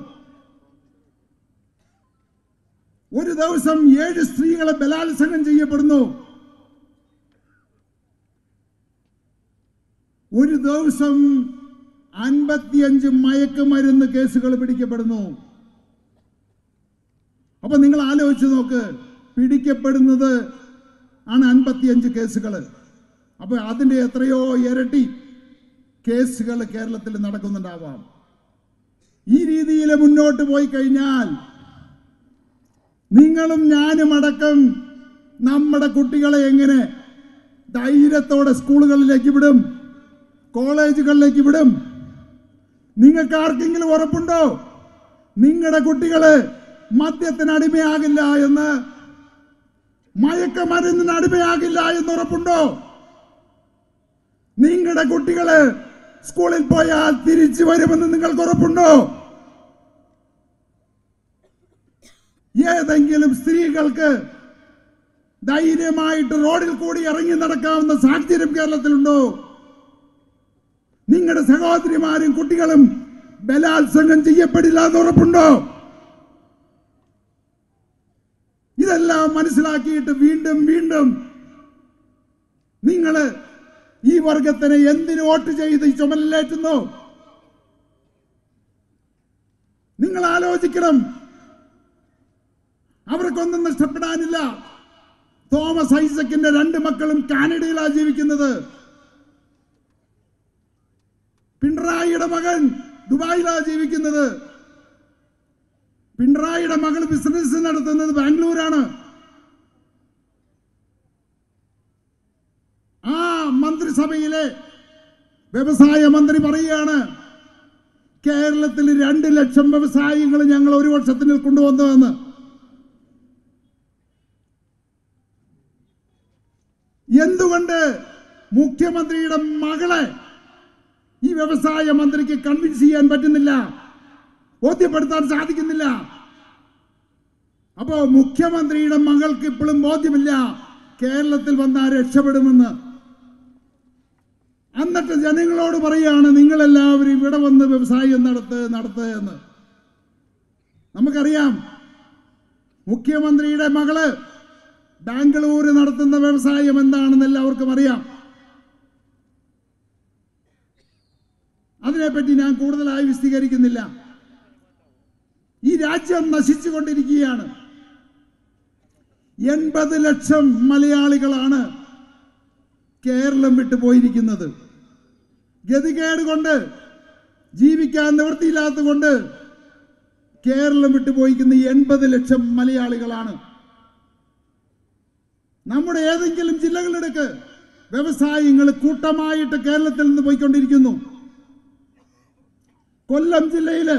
ഒരു ദിവസം ഏഴ് സ്ത്രീകളെ ബലാത്സംഗം ചെയ്യപ്പെടുന്നു ഒരു ദിവസം അൻപത്തിയഞ്ച് മയക്കുമരുന്ന് കേസുകൾ പിടിക്കപ്പെടുന്നു അപ്പൊ നിങ്ങൾ ആലോചിച്ച് നോക്ക് പിടിക്കപ്പെടുന്നത് ആണ് അൻപത്തിയഞ്ച് കേസുകൾ അപ്പൊ അതിന്റെ എത്രയോ ഇരട്ടി കേസുകൾ കേരളത്തിൽ നടക്കുന്നുണ്ടാവാം ഈ രീതിയിൽ മുന്നോട്ട് പോയി കഴിഞ്ഞാൽ നിങ്ങളും ഞാനും അടക്കം നമ്മുടെ കുട്ടികളെ എങ്ങനെ ധൈര്യത്തോടെ സ്കൂളുകളിലേക്ക് വിടും കോളേജുകളിലേക്ക് വിടും നിങ്ങൾക്ക് ആർക്കെങ്കിലും ഉറപ്പുണ്ടോ നിങ്ങളുടെ കുട്ടികള് മദ്യത്തിന് അടിമയാകില്ല എന്ന് മയക്കമരുന്നിന് അടിമയാകില്ല എന്ന് ഉറപ്പുണ്ടോ നിങ്ങളുടെ കുട്ടികള് സ്കൂളിൽ പോയാൽ തിരിച്ചു വരുമെന്ന് നിങ്ങൾക്ക് ഉറപ്പുണ്ടോ ഏതെങ്കിലും സ്ത്രീകൾക്ക് ധൈര്യമായിട്ട് റോഡിൽ കൂടി ഇറങ്ങി നടക്കാവുന്ന സാഹചര്യം കേരളത്തിലുണ്ടോ നിങ്ങളുടെ സഹോദരിമാരും കുട്ടികളും ബലാത്സംഗം ചെയ്യപ്പെടില്ല എന്ന് ഉറപ്പുണ്ടോ ഇതെല്ലാം മനസ്സിലാക്കിയിട്ട് വീണ്ടും വീണ്ടും നിങ്ങൾ ഈ വർഗത്തിന് എന്തിനു വോട്ട് ചെയ്ത് ഈ ചുമലിലേറ്റുന്നു നിങ്ങൾ ആലോചിക്കണം അവർക്കൊന്നും നഷ്ടപ്പെടാനില്ല തോമസ് ഐസക്കിന്റെ രണ്ട് മക്കളും കാനഡയിലാണ് ജീവിക്കുന്നത് പിണറായിയുടെ മകൻ ദുബായിലാണ് ജീവിക്കുന്നത് പിണറായിയുടെ മകൾ ബിസിനസ് നടത്തുന്നത് ബാംഗ്ലൂരാണ് ആ മന്ത്രിസഭയിലെ വ്യവസായ മന്ത്രി പറയുകയാണ് കേരളത്തിൽ രണ്ട് ലക്ഷം വ്യവസായികൾ ഞങ്ങൾ ഒരു വർഷത്തിൽ കൊണ്ടുവന്നതെന്ന് എന്തുകൊണ്ട് മുഖ്യമന്ത്രിയുടെ മകളെ ഈ വ്യവസായ മന്ത്രിക്ക് കൺവിൻസ് ചെയ്യാൻ പറ്റുന്നില്ല ബോധ്യപ്പെടുത്താൻ സാധിക്കുന്നില്ല അപ്പോ മുഖ്യമന്ത്രിയുടെ മകൾക്ക് ഇപ്പോഴും ബോധ്യമില്ല കേരളത്തിൽ വന്നാൽ രക്ഷപ്പെടുമെന്ന് എന്നിട്ട് ജനങ്ങളോട് പറയുകയാണ് നിങ്ങളെല്ലാവരും ഇവിടെ വന്ന് വ്യവസായം നടത്ത് നടത്ത് എന്ന് നമുക്കറിയാം മുഖ്യമന്ത്രിയുടെ മകള് ബാംഗ്ലൂര് നടത്തുന്ന വ്യവസായം എന്താണെന്ന് എല്ലാവർക്കും അറിയാം അതിനെപ്പറ്റി ഞാൻ കൂടുതലായി വിശദീകരിക്കുന്നില്ല ഈ രാജ്യം നശിച്ചുകൊണ്ടിരിക്കുകയാണ് എൺപത് ലക്ഷം മലയാളികളാണ് കേരളം വിട്ടു പോയിരിക്കുന്നത് ഗതികേട് കൊണ്ട് ജീവിക്കാൻ നിവൃത്തിയില്ലാത്തത് കൊണ്ട് കേരളം വിട്ടു പോയിരിക്കുന്ന എൺപത് ലക്ഷം മലയാളികളാണ് നമ്മുടെ ഏതെങ്കിലും ജില്ലകളെടുക്ക് വ്യവസായങ്ങൾ കൂട്ടമായിട്ട് കേരളത്തിൽ നിന്ന് പോയിക്കൊണ്ടിരിക്കുന്നു കൊല്ലം ജില്ലയില്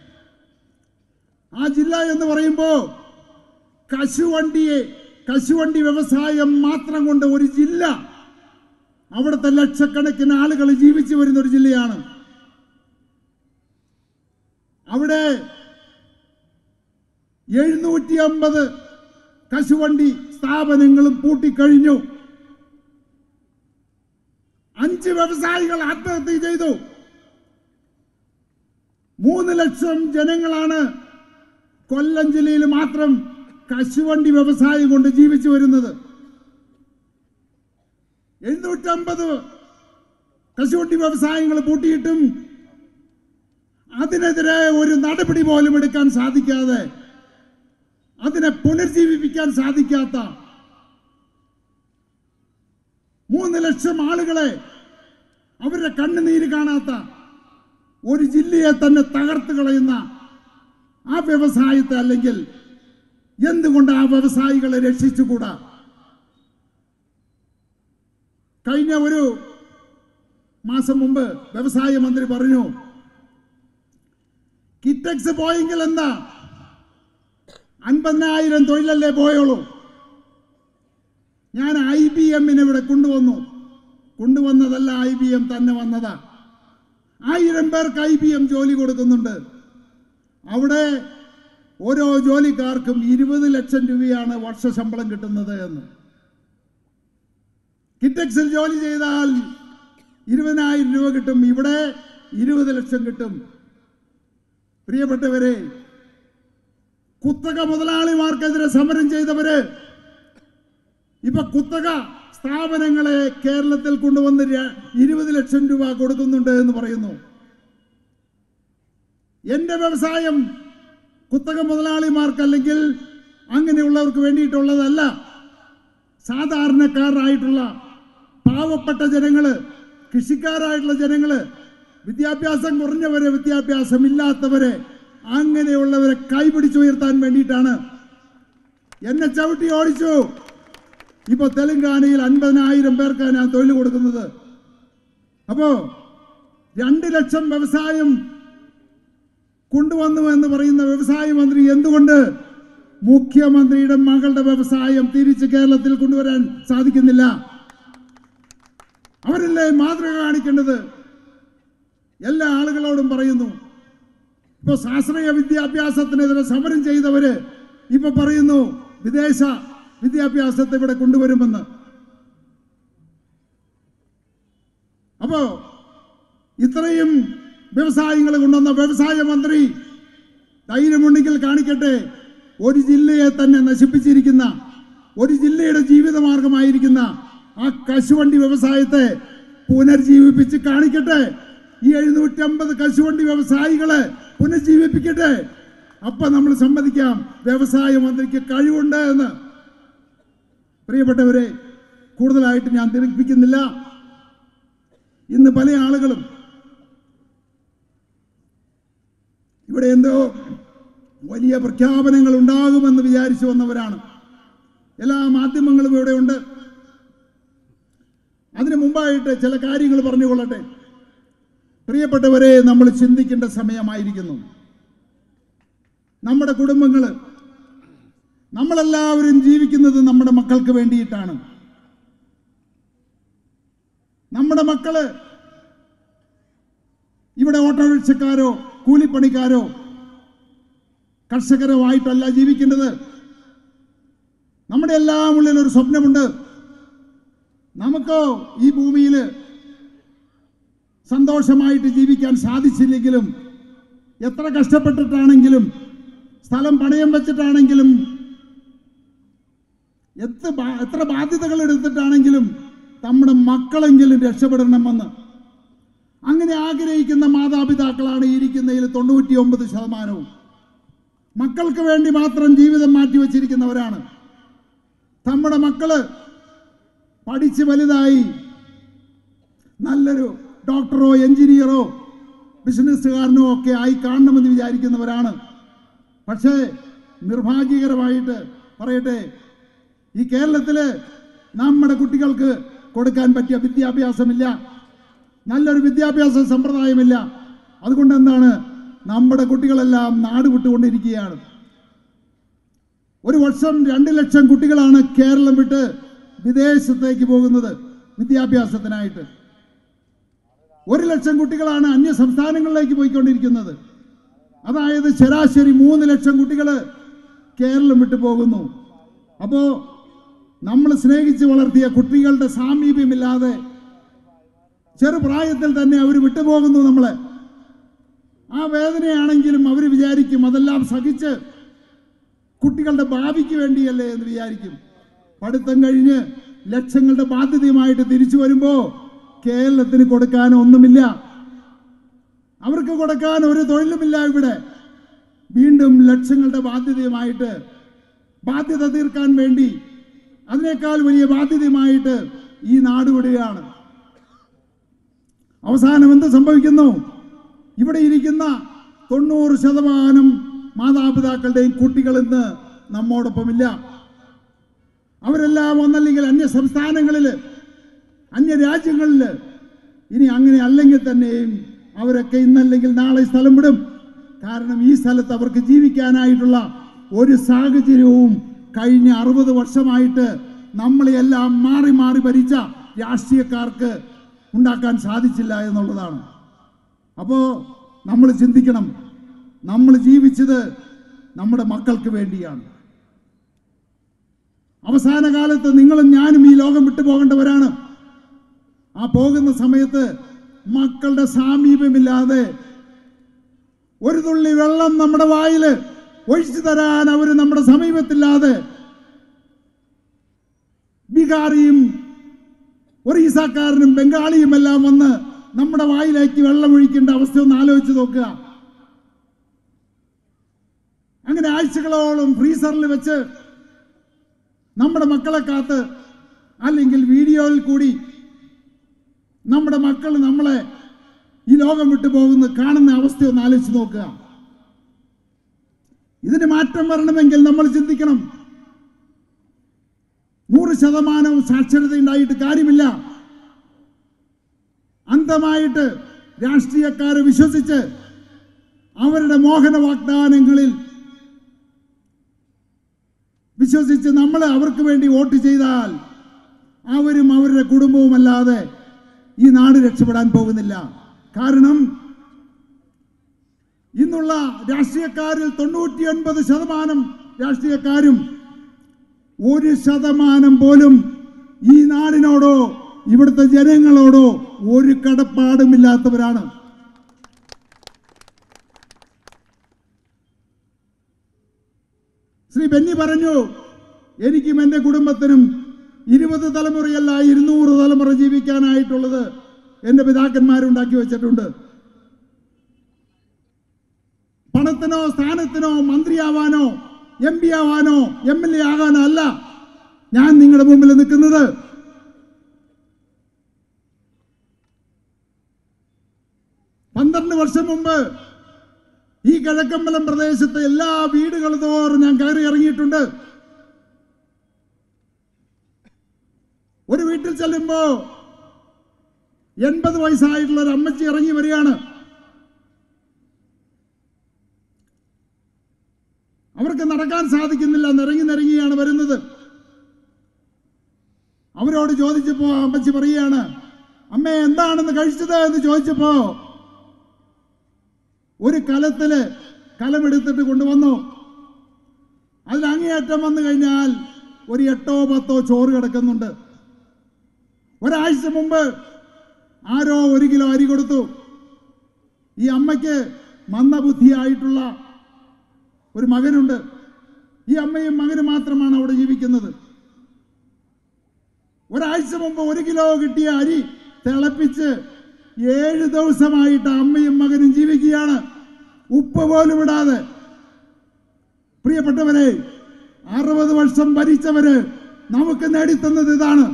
ആ ജില്ല എന്ന് പറയുമ്പോൾ കശുവണ്ടിയെ കശുവണ്ടി വ്യവസായം മാത്രം കൊണ്ട് ഒരു ജില്ല അവിടുത്തെ ലക്ഷക്കണക്കിന് ആളുകൾ ജീവിച്ചു വരുന്ന ഒരു ജില്ലയാണ് അവിടെ എഴുന്നൂറ്റി അമ്പത് കശുവണ്ടി സ്ഥാപനങ്ങളും പൂട്ടിക്കഴിഞ്ഞു അഞ്ച് വ്യവസായികൾ ആത്മഹത്യ ചെയ്തു മൂന്ന് ലക്ഷം ജനങ്ങളാണ് കൊല്ലം ജില്ലയിൽ മാത്രം കശുവണ്ടി വ്യവസായം കൊണ്ട് ജീവിച്ചു വരുന്നത് എഴുന്നൂറ്റമ്പത് കശുവണ്ടി വ്യവസായങ്ങൾ പൂട്ടിയിട്ടും അതിനെതിരെ ഒരു നടപടി പോലും എടുക്കാൻ സാധിക്കാതെ അതിനെ പുനർജീവിപ്പിക്കാൻ സാധിക്കാത്ത മൂന്ന് ലക്ഷം ആളുകളെ അവരുടെ കണ്ണുനീര് കാണാത്ത ഒരു ജില്ലയെ തന്നെ തകർത്ത് കളയുന്ന ആ വ്യവസായത്തെ അല്ലെങ്കിൽ എന്തുകൊണ്ട് ആ വ്യവസായികളെ രക്ഷിച്ചുകൂടാ കഴിഞ്ഞ ഒരു മാസം മുമ്പ് വ്യവസായ മന്ത്രി പറഞ്ഞു കിറ്റക്സ് പോയെങ്കിൽ എന്താ അൻപതിനായിരം തൊഴിലല്ലേ പോയുള്ളൂ ഞാൻ ഐ ബി എമ്മിനെ ഇവിടെ കൊണ്ടുവന്നു കൊണ്ടുവന്നതല്ല ഐ ബി എം തന്നെ വന്നതാ ആയിരം പേർക്ക് ഐ ബി എം ജോലി കൊടുക്കുന്നുണ്ട് അവിടെ ഓരോ ജോലിക്കാർക്കും ഇരുപത് ലക്ഷം രൂപയാണ് വർഷ ശമ്പളം കിട്ടുന്നത് എന്ന് കിറ്റക്സിൽ ജോലി ചെയ്താൽ ഇരുപതിനായിരം രൂപ കിട്ടും ഇവിടെ ഇരുപത് ലക്ഷം കിട്ടും പ്രിയപ്പെട്ടവരെ കുത്തക മുതലാളിമാർക്കെതിരെ സമരം ചെയ്തവര് ഇപ്പൊ കുത്തക സ്ഥാപനങ്ങളെ കേരളത്തിൽ കൊണ്ടുവന്ന് ര- ഇരുപത് ലക്ഷം രൂപ കൊടുക്കുന്നുണ്ട് എന്ന് പറയുന്നു എന്റെ വ്യവസായം കുത്തക മുതലാളിമാർക്ക് അല്ലെങ്കിൽ അങ്ങനെയുള്ളവർക്ക് വേണ്ടിയിട്ടുള്ളതല്ല സാധാരണക്കാരായിട്ടുള്ള പാവപ്പെട്ട ജനങ്ങള് കൃഷിക്കാരായിട്ടുള്ള ജനങ്ങള് വിദ്യാഭ്യാസം കുറഞ്ഞവരെ വിദ്യാഭ്യാസം ഇല്ലാത്തവരെ അങ്ങനെയുള്ളവരെ കൈപിടിച്ചുയർത്താൻ വേണ്ടിയിട്ടാണ് എന്നെ ചവിട്ടി ഓടിച്ചു ഇപ്പൊ തെലങ്കാനയിൽ അൻപതിനായിരം പേർക്ക് ഞാൻ തൊഴിൽ കൊടുക്കുന്നത് അപ്പോ രണ്ട് ലക്ഷം വ്യവസായം കൊണ്ടുവന്നു എന്ന് പറയുന്ന വ്യവസായ മന്ത്രി എന്തുകൊണ്ട് മുഖ്യമന്ത്രിയുടെ മകളുടെ വ്യവസായം തിരിച്ച് കേരളത്തിൽ കൊണ്ടുവരാൻ സാധിക്കുന്നില്ല അവരല്ലേ മാതൃക കാണിക്കേണ്ടത് എല്ലാ ആളുകളോടും പറയുന്നു ഇപ്പൊ ശാസ്ത്രീയ വിദ്യാഭ്യാസത്തിനെതിരെ സമരം ചെയ്തവര് ഇപ്പൊ പറയുന്നു വിദേശ വിദ്യാഭ്യാസത്തെ ഇവിടെ കൊണ്ടുവരുമെന്ന് അപ്പോ ഇത്രയും വ്യവസായങ്ങൾ കൊണ്ടുവന്ന വ്യവസായ മന്ത്രി ധൈര്യമുണ്ടെങ്കിൽ കാണിക്കട്ടെ ഒരു ജില്ലയെ തന്നെ നശിപ്പിച്ചിരിക്കുന്ന ഒരു ജില്ലയുടെ ജീവിതമാർഗമായിരിക്കുന്ന ആ കശുവണ്ടി വ്യവസായത്തെ പുനർജീവിപ്പിച്ച് കാണിക്കട്ടെ ഈ എഴുന്നൂറ്റമ്പത് കശുവണ്ടി വ്യവസായികളെ പുനർജീവിപ്പിക്കട്ടെ അപ്പൊ നമ്മൾ സമ്മതിക്കാം വ്യവസായ മന്ത്രിക്ക് കഴിവുണ്ട് എന്ന് പ്രിയപ്പെട്ടവരെ കൂടുതലായിട്ട് ഞാൻ ദീർഘിപ്പിക്കുന്നില്ല ഇന്ന് പല ആളുകളും ഇവിടെ എന്തോ വലിയ പ്രഖ്യാപനങ്ങൾ ഉണ്ടാകുമെന്ന് വിചാരിച്ചു വന്നവരാണ് എല്ലാ മാധ്യമങ്ങളും ഇവിടെ ഉണ്ട് അതിനു മുമ്പായിട്ട് ചില കാര്യങ്ങൾ പറഞ്ഞുകൊള്ളട്ടെ പ്രിയപ്പെട്ടവരെ നമ്മൾ ചിന്തിക്കേണ്ട സമയമായിരിക്കുന്നു നമ്മുടെ കുടുംബങ്ങൾ നമ്മളെല്ലാവരും ജീവിക്കുന്നത് നമ്മുടെ മക്കൾക്ക് വേണ്ടിയിട്ടാണ് നമ്മുടെ മക്കള് ഇവിടെ ഓട്ടോറിക്ഷക്കാരോ കൂലിപ്പണിക്കാരോ കർഷകരോ ആയിട്ടല്ല ജീവിക്കേണ്ടത് നമ്മുടെ എല്ലാം ഉള്ളിൽ ഒരു സ്വപ്നമുണ്ട് നമുക്കോ ഈ ഭൂമിയിൽ സന്തോഷമായിട്ട് ജീവിക്കാൻ സാധിച്ചില്ലെങ്കിലും എത്ര കഷ്ടപ്പെട്ടിട്ടാണെങ്കിലും സ്ഥലം പണയം വെച്ചിട്ടാണെങ്കിലും എത്ര ബാ- എത്ര ബാധ്യതകൾ എടുത്തിട്ടാണെങ്കിലും നമ്മുടെ മക്കളെങ്കിലും രക്ഷപ്പെടണമെന്ന് അങ്ങനെ ആഗ്രഹിക്കുന്ന മാതാപിതാക്കളാണ് ഈ ഇരിക്കുന്നതിൽ തൊണ്ണൂറ്റി ഒമ്പത് ശതമാനവും മക്കൾക്ക് വേണ്ടി മാത്രം ജീവിതം മാറ്റിവെച്ചിരിക്കുന്നവരാണ് നമ്മുടെ മക്കള് പഠിച്ച് വലുതായി നല്ലൊരു ഡോക്ടറോ എഞ്ചിനീയറോ ബിസിനസ്സുകാരനോ ഒക്കെ ആയി കാണണമെന്ന് വിചാരിക്കുന്നവരാണ് പക്ഷേ നിർഭാഗ്യകരമായിട്ട് പറയട്ടെ ഈ കേരളത്തില് നമ്മുടെ കുട്ടികൾക്ക് കൊടുക്കാൻ പറ്റിയ വിദ്യാഭ്യാസമില്ല നല്ലൊരു വിദ്യാഭ്യാസ സമ്പ്രദായമില്ല അതുകൊണ്ട് എന്താണ് നമ്മുടെ കുട്ടികളെല്ലാം നാട് വിട്ടുകൊണ്ടിരിക്കുകയാണ് ഒരു വർഷം രണ്ട് ലക്ഷം കുട്ടികളാണ് കേരളം വിട്ട് വിദേശത്തേക്ക് പോകുന്നത് വിദ്യാഭ്യാസത്തിനായിട്ട് ഒരു ലക്ഷം കുട്ടികളാണ് അന്യ സംസ്ഥാനങ്ങളിലേക്ക് പോയിക്കൊണ്ടിരിക്കുന്നത് അതായത് ശരാശരി മൂന്ന് ലക്ഷം കുട്ടികൾ കേരളം വിട്ടു പോകുന്നു അപ്പോൾ നമ്മൾ സ്നേഹിച്ച് വളർത്തിയ കുട്ടികളുടെ സാമീപ്യമില്ലാതെ ചെറുപ്രായത്തിൽ തന്നെ അവർ വിട്ടുപോകുന്നു നമ്മളെ ആ വേദനയാണെങ്കിലും അവർ വിചാരിക്കും അതെല്ലാം സഹിച്ച് കുട്ടികളുടെ ഭാവിക്ക് വേണ്ടിയല്ലേ എന്ന് വിചാരിക്കും പഠിത്തം കഴിഞ്ഞ് ലക്ഷങ്ങളുടെ ബാധ്യതയുമായിട്ട് തിരിച്ചു വരുമ്പോൾ കേരളത്തിന് കൊടുക്കാൻ ഒന്നുമില്ല അവർക്ക് കൊടുക്കാൻ ഒരു തൊഴിലുമില്ല ഇവിടെ വീണ്ടും ലക്ഷങ്ങളുടെ ബാധ്യതയുമായിട്ട് ബാധ്യത തീർക്കാൻ വേണ്ടി അതിനേക്കാൾ വലിയ ബാധ്യതയുമായിട്ട് ഈ നാട് വിടുകയാണ് അവസാനം എന്ത് സംഭവിക്കുന്നു ഇവിടെ ഇരിക്കുന്ന തൊണ്ണൂറ് ശതമാനം മാതാപിതാക്കളുടെയും കുട്ടികൾ ഇന്ന് നമ്മോടൊപ്പമില്ല അവരെല്ലാം ഒന്നല്ലെങ്കിൽ അന്യ സംസ്ഥാനങ്ങളിൽ അന്യ രാജ്യങ്ങളിൽ ഇനി അങ്ങനെ അല്ലെങ്കിൽ തന്നെയും അവരൊക്കെ ഇന്നല്ലെങ്കിൽ നാളെ ഈ സ്ഥലം വിടും കാരണം ഈ സ്ഥലത്ത് അവർക്ക് ജീവിക്കാനായിട്ടുള്ള ഒരു സാഹചര്യവും കഴിഞ്ഞ അറുപത് വർഷമായിട്ട് നമ്മളെയെല്ലാം മാറി മാറി ഭരിച്ച രാഷ്ട്രീയക്കാർക്ക് ഉണ്ടാക്കാൻ സാധിച്ചില്ല എന്നുള്ളതാണ് അപ്പോൾ നമ്മൾ ചിന്തിക്കണം നമ്മൾ ജീവിച്ചത് നമ്മുടെ മക്കൾക്ക് വേണ്ടിയാണ് അവസാന കാലത്ത് നിങ്ങളും ഞാനും ഈ ലോകം വിട്ടു പോകേണ്ടവരാണ് ആ പോകുന്ന സമയത്ത് മക്കളുടെ സാമീപ്യമില്ലാതെ ഒരു തുള്ളി വെള്ളം നമ്മുടെ വായിൽ ഒഴിച്ചു തരാൻ അവർ നമ്മുടെ സമീപത്തില്ലാതെ ബീഹാറിയും ഒറീസക്കാരനും ബംഗാളിയും എല്ലാം വന്ന് നമ്മുടെ വായിലേക്ക് വെള്ളം ഒഴിക്കേണ്ട അവസ്ഥ ഒന്ന് ആലോചിച്ച് നോക്കുക അങ്ങനെ ആഴ്ചകളോളം ഫ്രീസറിൽ വെച്ച് നമ്മുടെ മക്കളെ കാത്ത് അല്ലെങ്കിൽ വീഡിയോയിൽ കൂടി നമ്മുടെ മക്കൾ നമ്മളെ ഈ ലോകം വിട്ടു പോകുന്ന കാണുന്ന അവസ്ഥ ഒന്ന് ആലോചിച്ച് നോക്കുക ഇതിന് മാറ്റം വരണമെങ്കിൽ നമ്മൾ ചിന്തിക്കണം നൂറ് ശതമാനവും സാക്ഷരത ഉണ്ടായിട്ട് കാര്യമില്ല അന്ധമായിട്ട് രാഷ്ട്രീയക്കാരെ വിശ്വസിച്ച് അവരുടെ മോഹന വാഗ്ദാനങ്ങളിൽ വിശ്വസിച്ച് നമ്മൾ അവർക്ക് വേണ്ടി വോട്ട് ചെയ്താൽ അവരും അവരുടെ കുടുംബവും അല്ലാതെ ഈ നാട് രക്ഷപ്പെടാൻ പോകുന്നില്ല കാരണം ഇന്നുള്ള രാഷ്ട്രീയക്കാരിൽ തൊണ്ണൂറ്റി ഒൻപത് ശതമാനം രാഷ്ട്രീയക്കാരും ഒരു ശതമാനം പോലും ഈ നാടിനോടോ ഇവിടുത്തെ ജനങ്ങളോടോ ഒരു കടപ്പാടുമില്ലാത്തവരാണ് ശ്രീ ബെന്നി പറഞ്ഞു എനിക്കും എൻ്റെ കുടുംബത്തിനും ഇരുപത് തലമുറയല്ല ഇരുന്നൂറ് തലമുറ ജീവിക്കാനായിട്ടുള്ളത് എൻ്റെ പിതാക്കന്മാരുണ്ടാക്കി വെച്ചിട്ടുണ്ട് പണത്തിനോ സ്ഥാനത്തിനോ മന്ത്രിയാവാനോ എം പി ആവാനോ എം എൽ എ ആകാനോ അല്ല ഞാൻ നിങ്ങളുടെ മുമ്പിൽ നിൽക്കുന്നത് പന്ത്രണ്ട് വർഷം മുമ്പ് ഈ കിഴക്കമ്പലം പ്രദേശത്തെ എല്ലാ വീടുകൾ തോറും ഞാൻ കയറി ഇറങ്ങിയിട്ടുണ്ട് ഒരു വീട്ടിൽ ചെല്ലുമ്പോ എൺപത് വയസ്സായിട്ടുള്ള ഒരു അമ്മച്ചി ഇറങ്ങി വരികയാണ് അവർക്ക് നടക്കാൻ സാധിക്കുന്നില്ല നിറങ്ങി നിറങ്ങിയാണ് വരുന്നത് അവരോട് ചോദിച്ചപ്പോ അമ്മച്ചി പറയുകയാണ് അമ്മേ എന്താണെന്ന് കഴിച്ചത് എന്ന് ചോദിച്ചപ്പോ ഒരു കലത്തില് കലമെടുത്തിട്ട് കൊണ്ടുവന്നു അതിൽ അങ്ങേയറ്റം വന്നു കഴിഞ്ഞാൽ ഒരു എട്ടോ പത്തോ ചോറ് കിടക്കുന്നുണ്ട് ഒരാഴ്ച മുമ്പ് ആരോ ഒരു കിലോ അരി കൊടുത്തു ഈ അമ്മയ്ക്ക് മന്ദബുദ്ധിയായിട്ടുള്ള ഒരു മകനുണ്ട് ഈ അമ്മയും മകനും മാത്രമാണ് അവിടെ ജീവിക്കുന്നത് ഒരാഴ്ച മുമ്പ് ഒരു കിലോ കിട്ടിയ അരി തിളപ്പിച്ച് ഏഴ് ദിവസമായിട്ട് അമ്മയും മകനും ജീവിക്കുകയാണ് ഉപ്പ് പോലും ഇടാതെ പ്രിയപ്പെട്ടവരെ അറുപത് വർഷം ഭരിച്ചവര് നമുക്ക് നേടിത്തന്നത് ഇതാണ്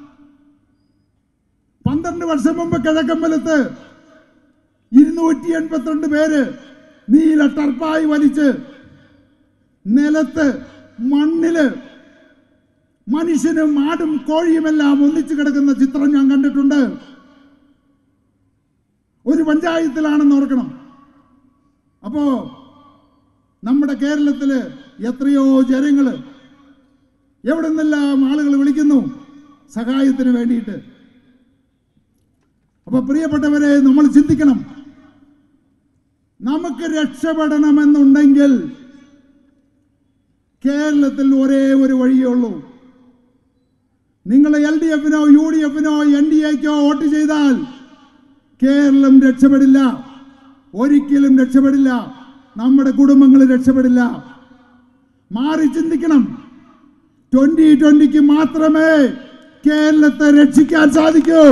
പന്ത്രണ്ട് വർഷം മുമ്പ് കിഴക്കമ്പലത്ത് ഇരുന്നൂറ്റി എൺപത്തിരണ്ട് പേര് നീല ടർപ്പായി വലിച്ച് നിലത്ത് മണ്ണില് മനുഷ്യനും ആടും കോഴിയുമെല്ലാം ഒന്നിച്ചു കിടക്കുന്ന ചിത്രം ഞാൻ കണ്ടിട്ടുണ്ട് ഒരു പഞ്ചായത്തിലാണെന്ന് ഓർക്കണം അപ്പോ നമ്മുടെ കേരളത്തില് എത്രയോ ജനങ്ങള് എവിടെ നിന്നെല്ലാം ആളുകൾ വിളിക്കുന്നു സഹായത്തിന് വേണ്ടിയിട്ട് അപ്പൊ പ്രിയപ്പെട്ടവരെ നമ്മൾ ചിന്തിക്കണം നമുക്ക് രക്ഷപ്പെടണമെന്നുണ്ടെങ്കിൽ കേരളത്തിൽ ഒരേ ഒരു വഴിയേ ഉള്ളൂ നിങ്ങൾ എൽ ഡി എഫിനോ യു ഡി എഫിനോ എൻ ഡി എക്കോ വോട്ട് ചെയ്താൽ കേരളം രക്ഷപ്പെടില്ല ഒരിക്കലും രക്ഷപ്പെടില്ല നമ്മുടെ കുടുംബങ്ങൾ രക്ഷപ്പെടില്ല മാറി ചിന്തിക്കണം ട്വന്റി ട്വന്റിക്ക് മാത്രമേ കേരളത്തെ രക്ഷിക്കാൻ സാധിക്കൂ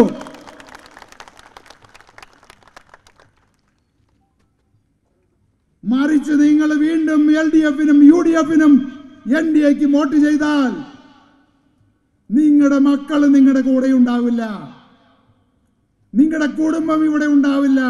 മറിച്ച് നിങ്ങൾ വീണ്ടും എൽ ഡി എഫിനും യു ഡി എഫിനും എൻ ഡി എക്ക് വോട്ട് ചെയ്താൽ നിങ്ങളുടെ മക്കൾ നിങ്ങളുടെ കൂടെ ഉണ്ടാവില്ല നിങ്ങളുടെ കുടുംബം ഇവിടെ ഉണ്ടാവില്ല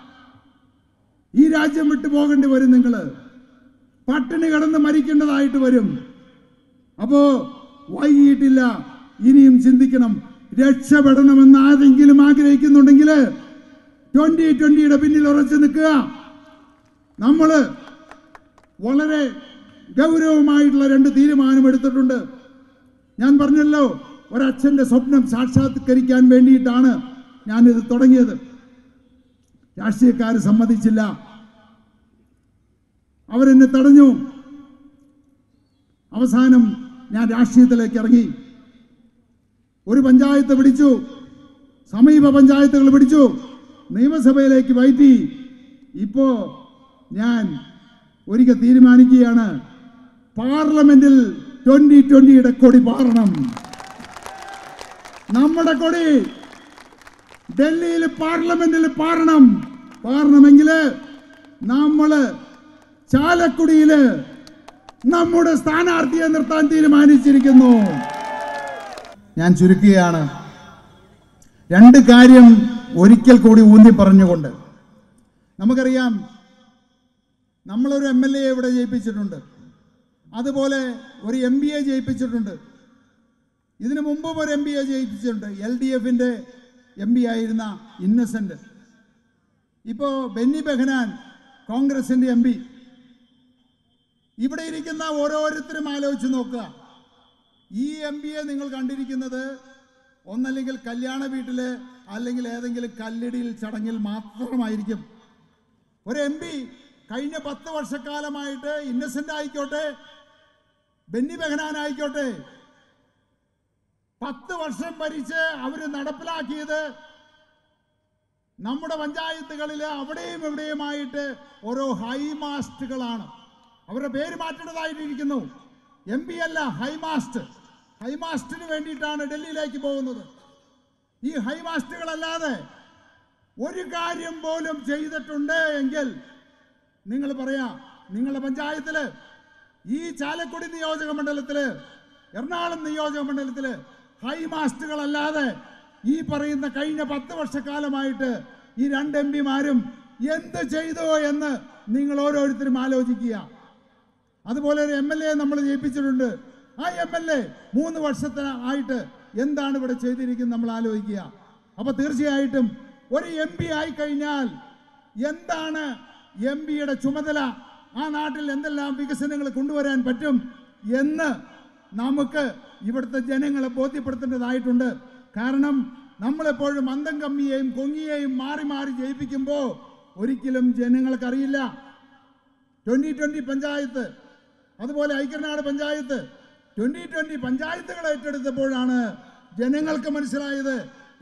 ഈ രാജ്യം വിട്ടു പോകേണ്ടി വരും നിങ്ങൾ പട്ടിണി കിടന്ന് മരിക്കേണ്ടതായിട്ട് വരും അപ്പോ വൈകിട്ടില്ല ഇനിയും ചിന്തിക്കണം രക്ഷപ്പെടണമെന്ന് ആരെങ്കിലും ആഗ്രഹിക്കുന്നുണ്ടെങ്കിൽ ട്വന്റി ട്വന്റിയുടെ പിന്നിൽ ഉറച്ചു നിൽക്കുക നമ്മള് വളരെ ഗൗരവമായിട്ടുള്ള രണ്ട് തീരുമാനം എടുത്തിട്ടുണ്ട് ഞാൻ പറഞ്ഞല്ലോ ഒരച്ഛന്റെ സ്വപ്നം സാക്ഷാത്കരിക്കാൻ വേണ്ടിയിട്ടാണ് ഞാനിത് തുടങ്ങിയത് രാഷ്ട്രീയക്കാർ സമ്മതിച്ചില്ല അവരെന്നെ തടഞ്ഞു അവസാനം ഞാൻ രാഷ്ട്രീയത്തിലേക്ക് ഇറങ്ങി ഒരു പഞ്ചായത്ത് പിടിച്ചു സമീപ പഞ്ചായത്തുകൾ പിടിച്ചു നിയമസഭയിലേക്ക് വയറ്റി ഇപ്പോ ഞാൻ ഒരിക്കൽ തീരുമാനിക്കുകയാണ് പാർലമെന്റിൽ ട്വന്റി ട്വന്റിയുടെ കൊടി പാറണം നമ്മുടെ കൊടി ഡൽഹിയിൽ പാർലമെന്റിൽ പാറണം പാറണമെങ്കിൽ നമ്മള് ചാലക്കുടിയില് നമ്മുടെ സ്ഥാനാർത്ഥിയെ നിർത്താൻ തീരുമാനിച്ചിരിക്കുന്നു ഞാൻ ചുരുക്കുകയാണ് രണ്ട് കാര്യം ഒരിക്കൽ കൂടി ഊന്നി പറഞ്ഞുകൊണ്ട് നമുക്കറിയാം നമ്മളൊരു എം എൽ എ ഇവിടെ ജയിപ്പിച്ചിട്ടുണ്ട് അതുപോലെ ഒരു എം ബി എ ജയിപ്പിച്ചിട്ടുണ്ട് ഇതിനു മുമ്പും ഒരു എം ബി എ ജയിപ്പിച്ചിട്ടുണ്ട് എൽ ഡി എഫിൻ്റെ എം പി ആയിരുന്ന ഇന്നസെന്റ് ഇപ്പോൾ ബെന്നി ബെഹനാൻ കോൺഗ്രസിൻ്റെ എം പി ഇവിടെ ഇരിക്കുന്ന ഓരോരുത്തരും ആലോചിച്ച് നോക്കുക ഈ എം പിയെ നിങ്ങൾ കണ്ടിരിക്കുന്നത് ഒന്നല്ലെങ്കിൽ കല്യാണ വീട്ടില് അല്ലെങ്കിൽ ഏതെങ്കിലും കല്ലടിയിൽ ചടങ്ങിൽ മാത്രമായിരിക്കും ഒരു എം പി കഴിഞ്ഞ പത്ത് വർഷക്കാലമായിട്ട് ഇന്നസെന്റ് ആയിക്കോട്ടെ ബെന്നി ബെഹനാൻ ആയിക്കോട്ടെ പത്ത് വർഷം ഭരിച്ച് അവര് നടപ്പിലാക്കിയത് നമ്മുടെ പഞ്ചായത്തുകളിൽ അവിടെയും ഇവിടെയുമായിട്ട് ഓരോ ഹൈമാസ്റ്റുകളാണ് അവരുടെ പേര് മാറ്റേണ്ടതായിട്ടിരിക്കുന്നു എം പി അല്ല ഹൈമാസ്റ്റ് ഹൈമാസ്റ്റിന് വേണ്ടിയിട്ടാണ് ഡൽഹിയിലേക്ക് പോകുന്നത് ഈ ഹൈമാസ്റ്റുകളല്ലാതെ ഒരു കാര്യം പോലും ചെയ്തിട്ടുണ്ട് എങ്കിൽ നിങ്ങൾ പറയാ നിങ്ങളുടെ പഞ്ചായത്തില് ഈ ചാലക്കുടി നിയോജക മണ്ഡലത്തില് എറണാകുളം നിയോജക മണ്ഡലത്തില് ഹൈമാസ്റ്റുകളല്ലാതെ ഈ പറയുന്ന കഴിഞ്ഞ പത്ത് വർഷക്കാലമായിട്ട് ഈ രണ്ട് എം പിമാരും എന്ത് ചെയ്തു എന്ന് നിങ്ങൾ ഓരോരുത്തരും ആലോചിക്കുക അതുപോലെ ഒരു എം എൽ എ നമ്മൾ ജയിപ്പിച്ചിട്ടുണ്ട് ആ എം എൽ എ മൂന്ന് വർഷത്തിന് ആയിട്ട് എന്താണ് ഇവിടെ ചെയ്തിരിക്കുന്നത് നമ്മൾ ആലോചിക്കുക അപ്പൊ തീർച്ചയായിട്ടും ഒരു എം പി ആയി കഴിഞ്ഞാൽ എന്താണ് എം പിയുടെ ചുമതല ആ നാട്ടിൽ എന്തെല്ലാം വികസനങ്ങൾ കൊണ്ടുവരാൻ പറ്റും എന്ന് നമുക്ക് ഇവിടുത്തെ ജനങ്ങളെ ബോധ്യപ്പെടുത്തേണ്ടതായിട്ടുണ്ട് കാരണം നമ്മളെപ്പോഴും അന്തം കമ്മിയെയും കൊങ്ങിയെയും മാറി മാറി ജയിപ്പിക്കുമ്പോൾ ഒരിക്കലും ജനങ്ങൾക്കറിയില്ല ട്വന്റി ട്വന്റി പഞ്ചായത്ത് അതുപോലെ ഐക്യനാട് പഞ്ചായത്ത് ട്വന്റി ട്വന്റി പഞ്ചായത്തുകൾ ഏറ്റെടുത്തപ്പോഴാണ് ജനങ്ങൾക്ക് മനസ്സിലായത്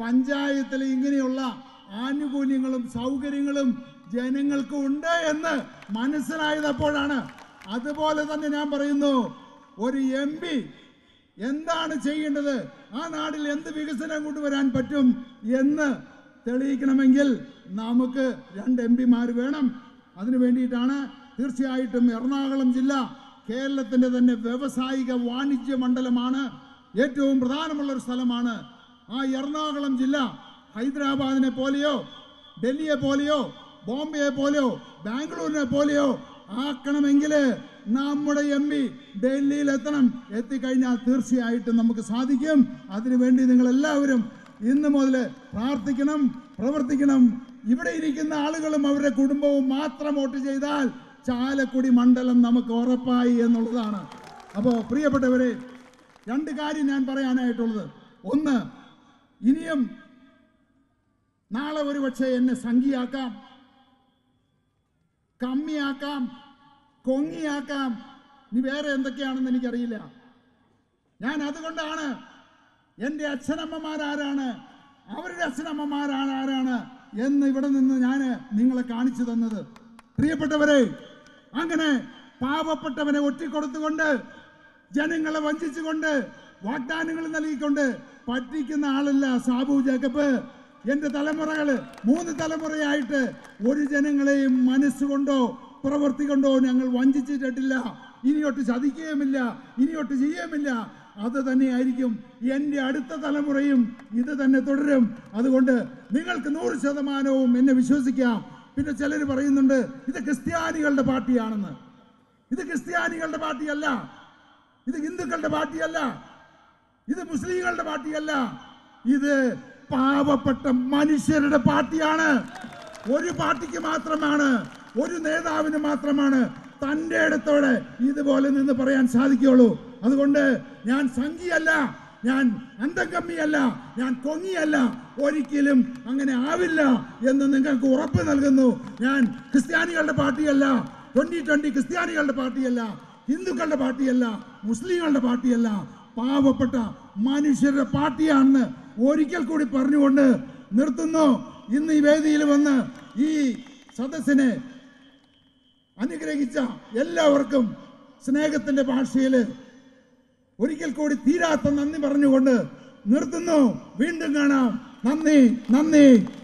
പഞ്ചായത്തിൽ ഇങ്ങനെയുള്ള ആനുകൂല്യങ്ങളും സൗകര്യങ്ങളും ജനങ്ങൾക്ക് ഉണ്ട് എന്ന് മനസ്സിലായത് അപ്പോഴാണ് അതുപോലെ തന്നെ ഞാൻ പറയുന്നു ഒരു എം പി എന്താണ് ചെയ്യേണ്ടത് ആ നാടിൽ എന്ത് വികസനം കൊണ്ടുവരാൻ പറ്റും എന്ന് തെളിയിക്കണമെങ്കിൽ നമുക്ക് രണ്ട് എം പിമാർ വേണം അതിനു വേണ്ടിയിട്ടാണ് തീർച്ചയായിട്ടും എറണാകുളം ജില്ല കേരളത്തിന്റെ തന്നെ വ്യാവസായിക വാണിജ്യ മണ്ഡലമാണ് ഏറ്റവും പ്രധാനമുള്ള ഒരു സ്ഥലമാണ് ആ എറണാകുളം ജില്ല ഹൈദരാബാദിനെ പോലെയോ ഡൽഹിയെ പോലെയോ ബോംബെയെ പോലെയോ ബാംഗ്ലൂരിനെ പോലെയോ ആക്കണമെങ്കിൽ നമ്മുടെ എം പി ഡൽഹിയിൽ എത്തണം എത്തിക്കഴിഞ്ഞാൽ തീർച്ചയായിട്ടും നമുക്ക് സാധിക്കും അതിനുവേണ്ടി നിങ്ങൾ എല്ലാവരും ഇന്ന് മുതൽ പ്രാർത്ഥിക്കണം പ്രവർത്തിക്കണം ഇവിടെ ഇരിക്കുന്ന ആളുകളും അവരുടെ കുടുംബവും മാത്രം വോട്ട് ചെയ്താൽ ചാലക്കുടി മണ്ഡലം നമുക്ക് ഉറപ്പായി എന്നുള്ളതാണ് അപ്പോൾ പ്രിയപ്പെട്ടവരെ രണ്ട് കാര്യം ഞാൻ പറയാനായിട്ടുള്ളത് ഒന്ന് ഇനിയും നാളെ ഒരുപക്ഷെ എന്നെ സംഖ്യയാക്കാം കമ്മിയാക്കാം കൊങ്ങിയാക്കാം ഇനി വേറെ എന്തൊക്കെയാണെന്ന് എനിക്കറിയില്ല ഞാൻ അതുകൊണ്ടാണ് എൻ്റെ അച്ഛനമ്മമാരാരാണ് അവരുടെ അച്ഛനമ്മമാരാണ് ആരാണ് എന്ന് ഇവിടെ നിന്ന് ഞാൻ നിങ്ങളെ കാണിച്ചു തന്നത് പ്രിയപ്പെട്ടവരെ അങ്ങനെ പാവപ്പെട്ടവനെ ഒറ്റിക്കൊടുത്തുകൊണ്ട് ജനങ്ങളെ വഞ്ചിച്ചുകൊണ്ട് വാഗ്ദാനങ്ങൾ നൽകിക്കൊണ്ട് പറ്റിക്കുന്ന ആളല്ല സാബു ജേക്കബ് എന്റെ തലമുറകള് മൂന്ന് തലമുറയായിട്ട് ഒരു ജനങ്ങളെയും മനസ്സുകൊണ്ടോ പ്രവൃത്തി കൊണ്ടോ ഞങ്ങൾ വഞ്ചിച്ചിട്ടില്ല ഇനിയൊട്ട് ചതിക്കുകയുമില്ല ഇനിയൊട്ട് ചെയ്യുകയുമില്ല അത് തന്നെയായിരിക്കും എൻ്റെ അടുത്ത തലമുറയും ഇത് തന്നെ തുടരും അതുകൊണ്ട് നിങ്ങൾക്ക് നൂറ് ശതമാനവും എന്നെ വിശ്വസിക്കാം പിന്നെ ചിലർ പറയുന്നുണ്ട് ഇത് ക്രിസ്ത്യാനികളുടെ പാർട്ടിയാണെന്ന് ഇത് ക്രിസ്ത്യാനികളുടെ പാർട്ടിയല്ല ഇത് ഹിന്ദുക്കളുടെ പാർട്ടിയല്ല ഇത് മുസ്ലിങ്ങളുടെ പാർട്ടിയല്ല ഇത് പാവപ്പെട്ട മനുഷ്യരുടെ പാർട്ടിയാണ് ഒരു പാർട്ടിക്ക് മാത്രമാണ് ഒരു നേതാവിന് മാത്രമാണ് തന്റെ ഇടത്തോടെ ഇതുപോലെ നിന്ന് പറയാൻ സാധിക്കുള്ളൂ അതുകൊണ്ട് ഞാൻ സംഖ്യയല്ല ഞാൻ അന്തംകമ്മിയല്ല ഞാൻ കൊങ്ങിയല്ല ഒരിക്കലും അങ്ങനെ ആവില്ല എന്ന് നിങ്ങൾക്ക് ഉറപ്പ് നൽകുന്നു ഞാൻ ക്രിസ്ത്യാനികളുടെ പാർട്ടിയല്ല ട്വന്റി ട്വന്റി ക്രിസ്ത്യാനികളുടെ പാർട്ടിയല്ല ഹിന്ദുക്കളുടെ പാർട്ടിയല്ല മുസ്ലിങ്ങളുടെ പാർട്ടിയല്ല പാവപ്പെട്ട മനുഷ്യരുടെ പാർട്ടിയാണെന്ന് ഒരിക്കൽ കൂടി പറഞ്ഞുകൊണ്ട് നിർത്തുന്നു ഇന്ന് ഈ വേദിയിൽ വന്ന് ഈ സദസ്സിനെ അനുഗ്രഹിച്ച എല്ലാവർക്കും സ്നേഹത്തിന്റെ ഭാഷയിൽ ഒരിക്കൽ കൂടി തീരാത്ത നന്ദി പറഞ്ഞുകൊണ്ട് നിർത്തുന്നു വീണ്ടും കാണാം നന്ദി നന്ദി